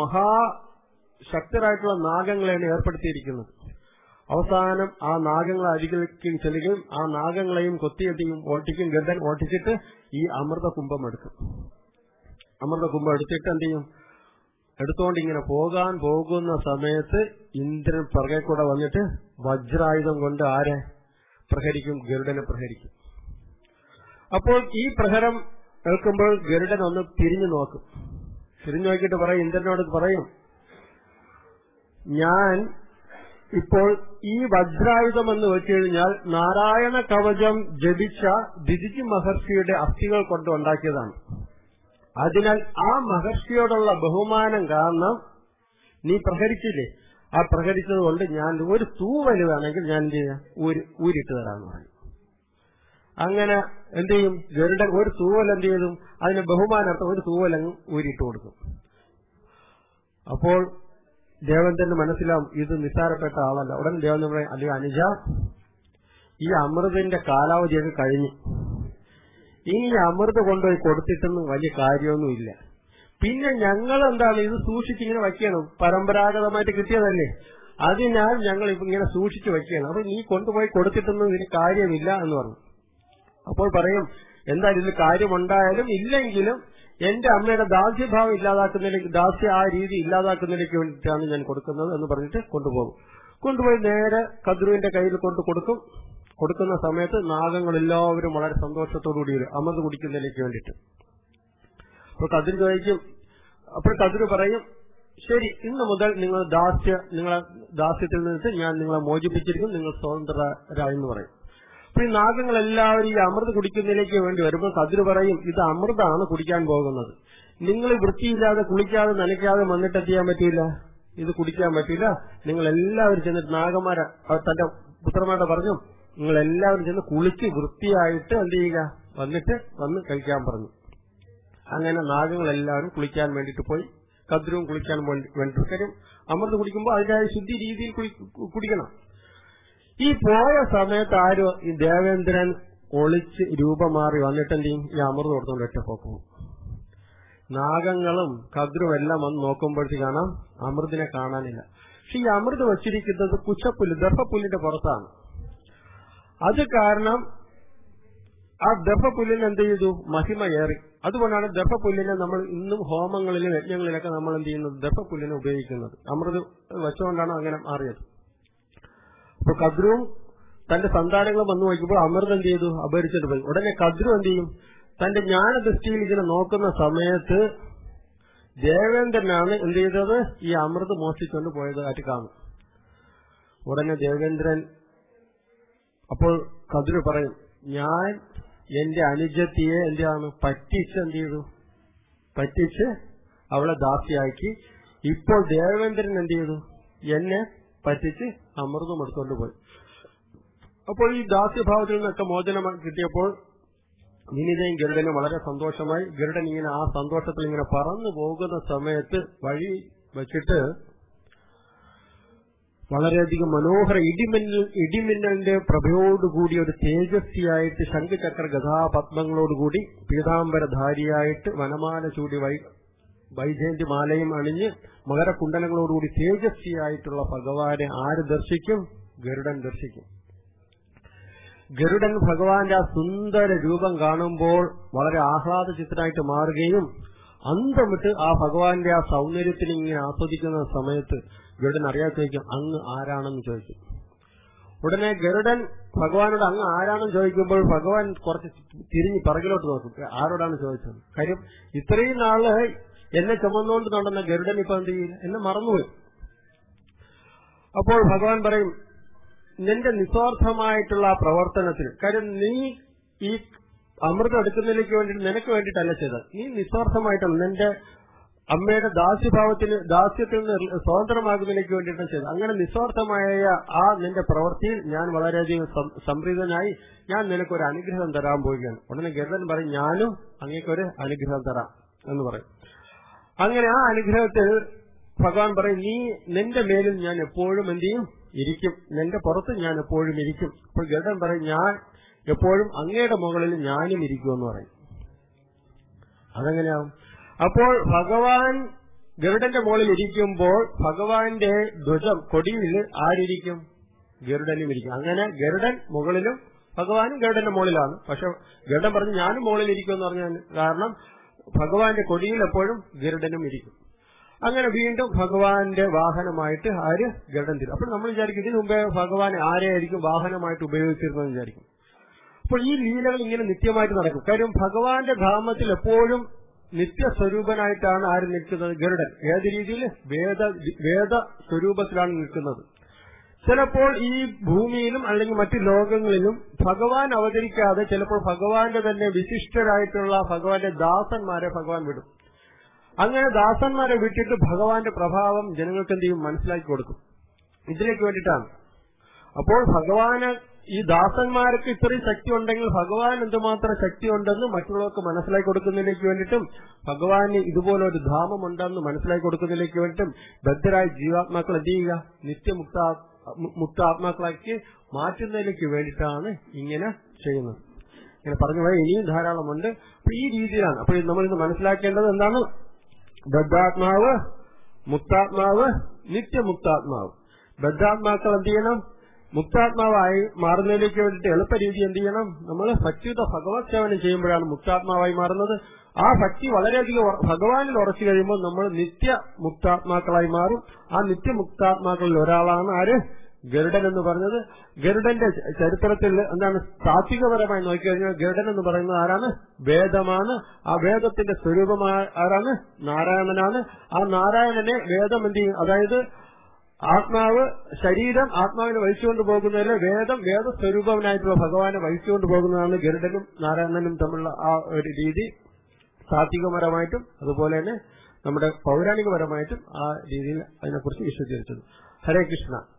മഹാശക്തരായിട്ടുള്ള നാഗങ്ങളെയാണ് ഏർപ്പെടുത്തിയിരിക്കുന്നത് അവസാനം ആ നാഗങ്ങളെ അരികിലേക്ക് ചെല്ലുകയും ആ നാഗങ്ങളെയും കൊത്തിയെത്തിയും ഓട്ടിക്കും ഗരുഡൻ ഓട്ടിച്ചിട്ട് ഈ അമൃത കുംഭം എടുക്കും അമൃത കുംഭം എടുത്തിട്ട് എന്ത് ചെയ്യും എടുത്തുകൊണ്ട് ഇങ്ങനെ പോകാൻ പോകുന്ന സമയത്ത് ഇന്ദ്രൻ പിറകെ കൂടെ വന്നിട്ട് വജ്രായുധം കൊണ്ട് ആരെ പ്രഹരിക്കും ഗരുഡനെ പ്രഹരിക്കും അപ്പോൾ ഈ പ്രഹരം കേൾക്കുമ്പോൾ ഗരുഡൻ ഒന്ന് തിരിഞ്ഞു നോക്കും തിരിഞ്ഞു നോക്കിയിട്ട് പറയും ഇന്ദ്രനോട് പറയും ഞാൻ ഇപ്പോൾ ഈ വജ്രായുധം എന്ന് വെച്ച് കഴിഞ്ഞാൽ നാരായണ കവചം ജപിച്ച ദിദിജി മഹർഷിയുടെ അസ്ഥികൾ കൊണ്ട് ഉണ്ടാക്കിയതാണ് അതിനാൽ ആ മഹർഷിയോടുള്ള ബഹുമാനം കാരണം നീ പ്രഹരിച്ചില്ലേ ആ പ്രഹരിച്ചത് കൊണ്ട് ഞാൻ ഒരു തൂവല് വേണമെങ്കിൽ ഞാൻ എന്ത് ചെയ്യാം ഊരി ഊരിട്ട് തരാമെന്ന് പറയും അങ്ങനെ എന്ത് ചെയ്യും ഗരുഡൻ ഒരു തൂവൽ എന്ത് ചെയ്തു അതിന് ബഹുമാനാർത്ഥം ഒരു തൂവലങ്ങ് ഊരിയിട്ട് കൊടുക്കും അപ്പോൾ ദേവന്തന് മനസ്സിലാവും ഇത് നിസ്സാരപ്പെട്ട ആളല്ല ഉടൻ ദേവന്തൻ പറയും അല്ലയോ അനുജ ഈ അമൃതിന്റെ കാലാവധിയൊക്കെ കഴിഞ്ഞു ഇനി ഈ അമൃത് കൊണ്ടുപോയി കൊടുത്തിട്ടൊന്നും വലിയ കാര്യമൊന്നുമില്ല പിന്നെ ഞങ്ങൾ എന്താണ് ഇത് സൂക്ഷിച്ചിങ്ങനെ വയ്ക്കണം പരമ്പരാഗതമായിട്ട് കിട്ടിയതല്ലേ അതിനാൽ ഞങ്ങൾ ഇപ്പൊ ഇങ്ങനെ സൂക്ഷിച്ചു വയ്ക്കണം അപ്പൊ നീ കൊണ്ടുപോയി കൊടുത്തിട്ടൊന്നും ഇതിന് കാര്യമില്ല എന്ന് പറഞ്ഞു അപ്പോൾ പറയും എന്തായാലും ഇതിൽ കാര്യമുണ്ടായാലും ഇല്ലെങ്കിലും എന്റെ അമ്മയുടെ ദാസ്യഭാവം ഇല്ലാതാക്കുന്നതിലേക്ക് ദാസ്യ ആ രീതി ഇല്ലാതാക്കുന്നതിലേക്ക് വേണ്ടിയിട്ടാണ് ഞാൻ കൊടുക്കുന്നത് എന്ന് പറഞ്ഞിട്ട് കൊണ്ടുപോകും കൊണ്ടുപോയി നേരെ കദ്രുവിന്റെ കയ്യിൽ കൊണ്ട് കൊടുക്കും കൊടുക്കുന്ന സമയത്ത് നാഗങ്ങൾ എല്ലാവരും വളരെ സന്തോഷത്തോടുകൂടി വരും അമൃത് കുടിക്കുന്നതിലേക്ക് വേണ്ടിയിട്ട് അപ്പോൾ കതിർ ചോദിക്കും അപ്പോൾ കതിർ പറയും ശരി ഇന്ന് മുതൽ നിങ്ങൾ ദാസ്യ നിങ്ങളെ ദാസ്യത്തിൽ നിന്നിട്ട് ഞാൻ നിങ്ങളെ മോചിപ്പിച്ചിരിക്കും നിങ്ങൾ സ്വതന്ത്രരായെന്ന് പറയും അപ്പൊ ഈ നാഗങ്ങൾ എല്ലാവരും ഈ അമൃത് കുടിക്കുന്നതിലേക്ക് വേണ്ടി വരുമ്പോൾ കതിര് പറയും ഇത് അമൃതാണ് കുടിക്കാൻ പോകുന്നത് നിങ്ങൾ വൃത്തിയില്ലാതെ കുളിക്കാതെ നനയ്ക്കാതെ വന്നിട്ട് എത്തിയാൻ പറ്റില്ല ഇത് കുടിക്കാൻ പറ്റില്ല നിങ്ങൾ എല്ലാവരും ചെന്നിട്ട് നാഗന്മാരെ അവർ തന്റെ പുത്രന്മാരുടെ പറഞ്ഞു നിങ്ങൾ എല്ലാവരും ചെന്ന് കുളിച്ച് വൃത്തിയായിട്ട് എന്ത് ചെയ്യുക വന്നിട്ട് വന്ന് കഴിക്കാൻ പറഞ്ഞു അങ്ങനെ നാഗങ്ങൾ എല്ലാവരും കുളിക്കാൻ വേണ്ടിയിട്ട് പോയി കദ്രവും കുളിക്കാൻ വേണ്ടി വേണ്ടിയിട്ട് കാര്യം അമൃത് കുടിക്കുമ്പോൾ അതിന്റെ ശുദ്ധി രീതിയിൽ കുടി- കുടിക്കണം ഈ പോയ സമയത്ത് ആരും ഈ ദേവേന്ദ്രൻ ഒളിച്ച് രൂപം മാറി വന്നിട്ട് എന്ത് ചെയ്യും ഈ അമൃത് കൊടുത്തോണ്ട് ഒറ്റ പോക്കും നാഗങ്ങളും കദ്രും എല്ലാം വന്ന് നോക്കുമ്പോഴത്തേക്ക് കാണാം അമൃതിനെ കാണാനില്ല പക്ഷെ ഈ അമൃത് വച്ചിരിക്കുന്നത് കുച്ചപ്പുല്ല് ദർഭപ്പുല്ലിന്റെ പുറത്താണ് അത് കാരണം ആ ദർഭപ്പുല്ലിന് എന്ത് ചെയ്തു മഹിമയേറി അതുകൊണ്ടാണ് ദർഭപ്പുല്ലിനെ നമ്മൾ ഇന്നും ഹോമങ്ങളിലും യജ്ഞങ്ങളിലൊക്കെ നമ്മൾ എന്ത് ചെയ്യുന്നത് ദർഭപ്പുല്ലിനെ ഉപയോഗിക്കുന്നത് അമൃത് വെച്ചുകൊണ്ടാണ് അങ്ങനെ മാറിയത് അപ്പൊ കദ്രുവും തന്റെ സന്താനങ്ങളും വന്നു നോക്കിയപ്പോൾ അമൃത് എന്ത് ചെയ്തു അപഹരിച്ചിട്ട് പോയി ഉടനെ കദ്രു എന്ത് ചെയ്യും തന്റെ ജ്ഞാനദൃഷ്ടിയിൽ ഇങ്ങനെ നോക്കുന്ന സമയത്ത് ദേവേന്ദ്രനാണ് എന്ത് ചെയ്തത് ഈ അമൃത് മോഷ്ടിച്ചുകൊണ്ട് പോയത് ആയിട്ട് കാണും ഉടനെ ദേവേന്ദ്രൻ അപ്പോൾ കതിര് പറയും ഞാൻ എന്റെ അനുജത്തിയെ എന്താണ് പറ്റിച്ച് എന്ത് ചെയ്തു പറ്റിച്ച് അവളെ ദാസിയാക്കി ഇപ്പോൾ ദേവേന്ദ്രൻ എന്ത് ചെയ്തു എന്നെ പറ്റിച്ച് അമൃതം എടുത്തുകൊണ്ട് പോയി അപ്പോൾ ഈ ദാസ്യഭാവത്തിൽ നിന്നൊക്കെ മോചനം കിട്ടിയപ്പോൾ വിനീതയും ഗരുഡനും വളരെ സന്തോഷമായി ഗരുഡൻ ഇങ്ങനെ ആ സന്തോഷത്തിൽ ഇങ്ങനെ പറന്നു പോകുന്ന സമയത്ത് വഴി വെച്ചിട്ട് വളരെയധികം മനോഹര ഇടിമിന്നൽ ഇടിമിന്നലിന്റെ പ്രഭയോടുകൂടി ഒരു തേജസ്വിയായിട്ട് ശംഖുചക്ര ഗതാപത്മങ്ങളോടുകൂടി പീതാംബരധാരിയായിട്ട് വനമാല ചൂടി വൈ വൈജയന്തി മാലയും അണിഞ്ഞ് മകരകുണ്ടലങ്ങളോടുകൂടി തേജസ്വിയായിട്ടുള്ള ഭഗവാനെ ആര് ദർശിക്കും ഗരുഡൻ ദർശിക്കും ഗരുഡൻ ഭഗവാന്റെ ആ സുന്ദര രൂപം കാണുമ്പോൾ വളരെ ആഹ്ലാദചിത്തനായിട്ട് മാറുകയും അന്തമിട്ട് ആ ഭഗവാന്റെ ആ സൗന്ദര്യത്തിന് ഇങ്ങനെ ആസ്വദിക്കുന്ന സമയത്ത് ഗരുഡൻ അറിയാതെ ചോദിക്കും അങ്ങ് ആരാണെന്ന് ചോദിക്കും ഉടനെ ഗരുഡൻ ഭഗവാനോട് അങ്ങ് ആരാണെന്ന് ചോദിക്കുമ്പോൾ ഭഗവാൻ കുറച്ച് തിരിഞ്ഞ് പിറകിലോട്ട് നോക്കും ആരോടാണ് ചോദിച്ചത് കാര്യം ഇത്രയും നാള് എന്നെ ചുമന്നുകൊണ്ട് നടന്ന ഗരുഡൻ ഇപ്പൊ എന്ത് ചെയ്യില്ല എന്നെ മറന്നുപോയി അപ്പോൾ ഭഗവാൻ പറയും നിന്റെ നിസ്വാർത്ഥമായിട്ടുള്ള ആ പ്രവർത്തനത്തിൽ കാര്യം നീ ഈ അമൃതം എടുക്കുന്നതിലേക്ക് വേണ്ടി നിനക്ക് വേണ്ടിയിട്ടല്ല ചെയ്തത് നീ നിസ്വാർത്ഥമായിട്ടാണ് നിന്റെ അമ്മയുടെ ദാസ്യഭാവത്തിന് ദാസ്യത്തിൽ നിന്ന് സ്വതന്ത്രമാകുന്നതിലേക്ക് വേണ്ടിയിട്ടാണ് ചെയ്തത് അങ്ങനെ നിസ്വാർത്ഥമായ ആ നിന്റെ പ്രവൃത്തിയിൽ ഞാൻ വളരെയധികം സംപ്രീതനായി ഞാൻ നിനക്കൊരു അനുഗ്രഹം തരാൻ പോവുകയാണ് ഉടനെ ഗരുഡൻ പറയും ഞാനും അങ്ങേക്കൊരു അനുഗ്രഹം തരാം എന്ന് പറയും അങ്ങനെ ആ അനുഗ്രഹത്തിൽ ഭഗവാൻ പറയും നീ നിന്റെ മേലിൽ ഞാൻ എപ്പോഴും എന്ത് ചെയ്യും ഇരിക്കും നിന്റെ പുറത്ത് ഞാൻ എപ്പോഴും ഇരിക്കും അപ്പോൾ ഗരുഡൻ പറയും ഞാൻ എപ്പോഴും അങ്ങയുടെ മുകളിൽ ഞാനും ഇരിക്കുമെന്ന് പറയും അതെങ്ങനെയാവും അപ്പോൾ ഭഗവാൻ ഗരുഡന്റെ മുകളിൽ ഇരിക്കുമ്പോൾ ഭഗവാന്റെ ധ്വജം കൊടിയിൽ ആരിരിക്കും ഗരുഡനും ഇരിക്കും അങ്ങനെ ഗരുഡൻ മുകളിലും ഭഗവാനും ഗരുഡന്റെ മുകളിലാണ് പക്ഷെ ഗരുഡൻ പറഞ്ഞു ഞാനും മുകളിൽ ഇരിക്കുമെന്ന് പറഞ്ഞാൽ കാരണം ഭഗവാന്റെ കൊടിയിൽ എപ്പോഴും ഗരുഡനും ഇരിക്കും അങ്ങനെ വീണ്ടും ഭഗവാന്റെ വാഹനമായിട്ട് ആര് ഗരുഡൻ തിരും അപ്പോൾ നമ്മൾ വിചാരിക്കും ഇതിനു മുമ്പേ ഭഗവാൻ ആരെയായിരിക്കും വാഹനമായിട്ട് ഉപയോഗിച്ചിരുന്നതെന്ന് വിചാരിക്കും അപ്പോൾ ഈ ലീലകൾ ഇങ്ങനെ നിത്യമായിട്ട് നടക്കും കാര്യം ഭഗവാന്റെ ധാമത്തിൽ എപ്പോഴും നിത്യസ്വരൂപനായിട്ടാണ് ആര് നിൽക്കുന്നത് ഗരുഡൻ ഏത് രീതിയിൽ വേദ വേദ സ്വരൂപത്തിലാണ് നിൽക്കുന്നത് ചിലപ്പോൾ ഈ ഭൂമിയിലും അല്ലെങ്കിൽ മറ്റു ലോകങ്ങളിലും ഭഗവാൻ അവതരിക്കാതെ ചിലപ്പോൾ ഭഗവാന്റെ തന്നെ വിശിഷ്ടരായിട്ടുള്ള ഭഗവാന്റെ ദാസന്മാരെ ഭഗവാൻ വിടും അങ്ങനെ ദാസന്മാരെ വിട്ടിട്ട് ഭഗവാന്റെ പ്രഭാവം ജനങ്ങൾക്ക് എന്ത് ചെയ്യും മനസ്സിലാക്കി കൊടുക്കും ഇതിലേക്ക് വേണ്ടിയിട്ടാണ് അപ്പോൾ ഭഗവാന് ഈ ദാസന്മാർക്ക് ഇത്രയും ശക്തി ഉണ്ടെങ്കിൽ ഭഗവാൻ എന്തുമാത്രം ശക്തി ഉണ്ടെന്ന് മറ്റുള്ളവർക്ക് മനസ്സിലാക്കി കൊടുക്കുന്നതിലേക്ക് വേണ്ടിയിട്ടും ഭഗവാന് ഇതുപോലൊരു ധാമം ഉണ്ടെന്ന് മനസ്സിലാക്കി കൊടുക്കുന്നതിലേക്ക് വേണ്ടിയിട്ടും ബദ്ധരായ ജീവാത്മാക്കൾ എന്ത് ചെയ്യുക നിത്യമുക്ത മുക്താത്മാക്കളാക്കി മാറ്റുന്നതിലേക്ക് വേണ്ടിയിട്ടാണ് ഇങ്ങനെ ചെയ്യുന്നത് ഇങ്ങനെ പറഞ്ഞു പോയാൽ ഇനിയും ധാരാളമുണ്ട് അപ്പൊ ഈ രീതിയിലാണ് അപ്പോൾ നമ്മൾ ഇന്ന് മനസ്സിലാക്കേണ്ടത് എന്താണ് ബദ്ധാത്മാവ് മുക്താത്മാവ് നിത്യമുക്താത്മാവ് ബദ്ധാത്മാക്കൾ എന്ത് ചെയ്യണം മുക്താത്മാവായി മാറുന്നതിലേക്ക് വേണ്ടിയിട്ട് എളുപ്പ രീതി എന്ത് ചെയ്യണം നമ്മൾ ഭക്തിയുത ഭഗവത് സേവനം ചെയ്യുമ്പോഴാണ് മുക്താത്മാവായി മാറുന്നത് ആ ഭക്തി വളരെയധികം ഭഗവാനിൽ ഉറച്ചു കഴിയുമ്പോൾ നമ്മൾ നിത്യ മുക്താത്മാക്കളായി മാറും ആ നിത്യമുക്താത്മാക്കളിൽ ഒരാളാണ് ആര് ഗരുഡൻ എന്ന് പറഞ്ഞത് ഗരുഡന്റെ ചരിത്രത്തിൽ എന്താണ് താത്വികപരമായി നോക്കിക്കഴിഞ്ഞാൽ ഗരുഡൻ എന്ന് പറയുന്നത് ആരാണ് വേദമാണ് ആ വേദത്തിന്റെ സ്വരൂപമായ ആരാണ് നാരായണനാണ് ആ നാരായണനെ വേദം എന്ത് ചെയ്യും അതായത് ആത്മാവ് ശരീരം ആത്മാവിനെ വഹിച്ചുകൊണ്ട് പോകുന്നതിൽ വേദം വേദസ്വരൂപവനായിട്ടുള്ള ഭഗവാനെ വഹിച്ചുകൊണ്ട് പോകുന്നതാണ് ഗരുഡനും നാരായണനും തമ്മിലുള്ള ആ ഒരു രീതി സാത്വികപരമായിട്ടും അതുപോലെ തന്നെ നമ്മുടെ പൗരാണികപരമായിട്ടും ആ രീതിയിൽ അതിനെക്കുറിച്ച് വിശദീകരിച്ചത് ഹരേ കൃഷ്ണ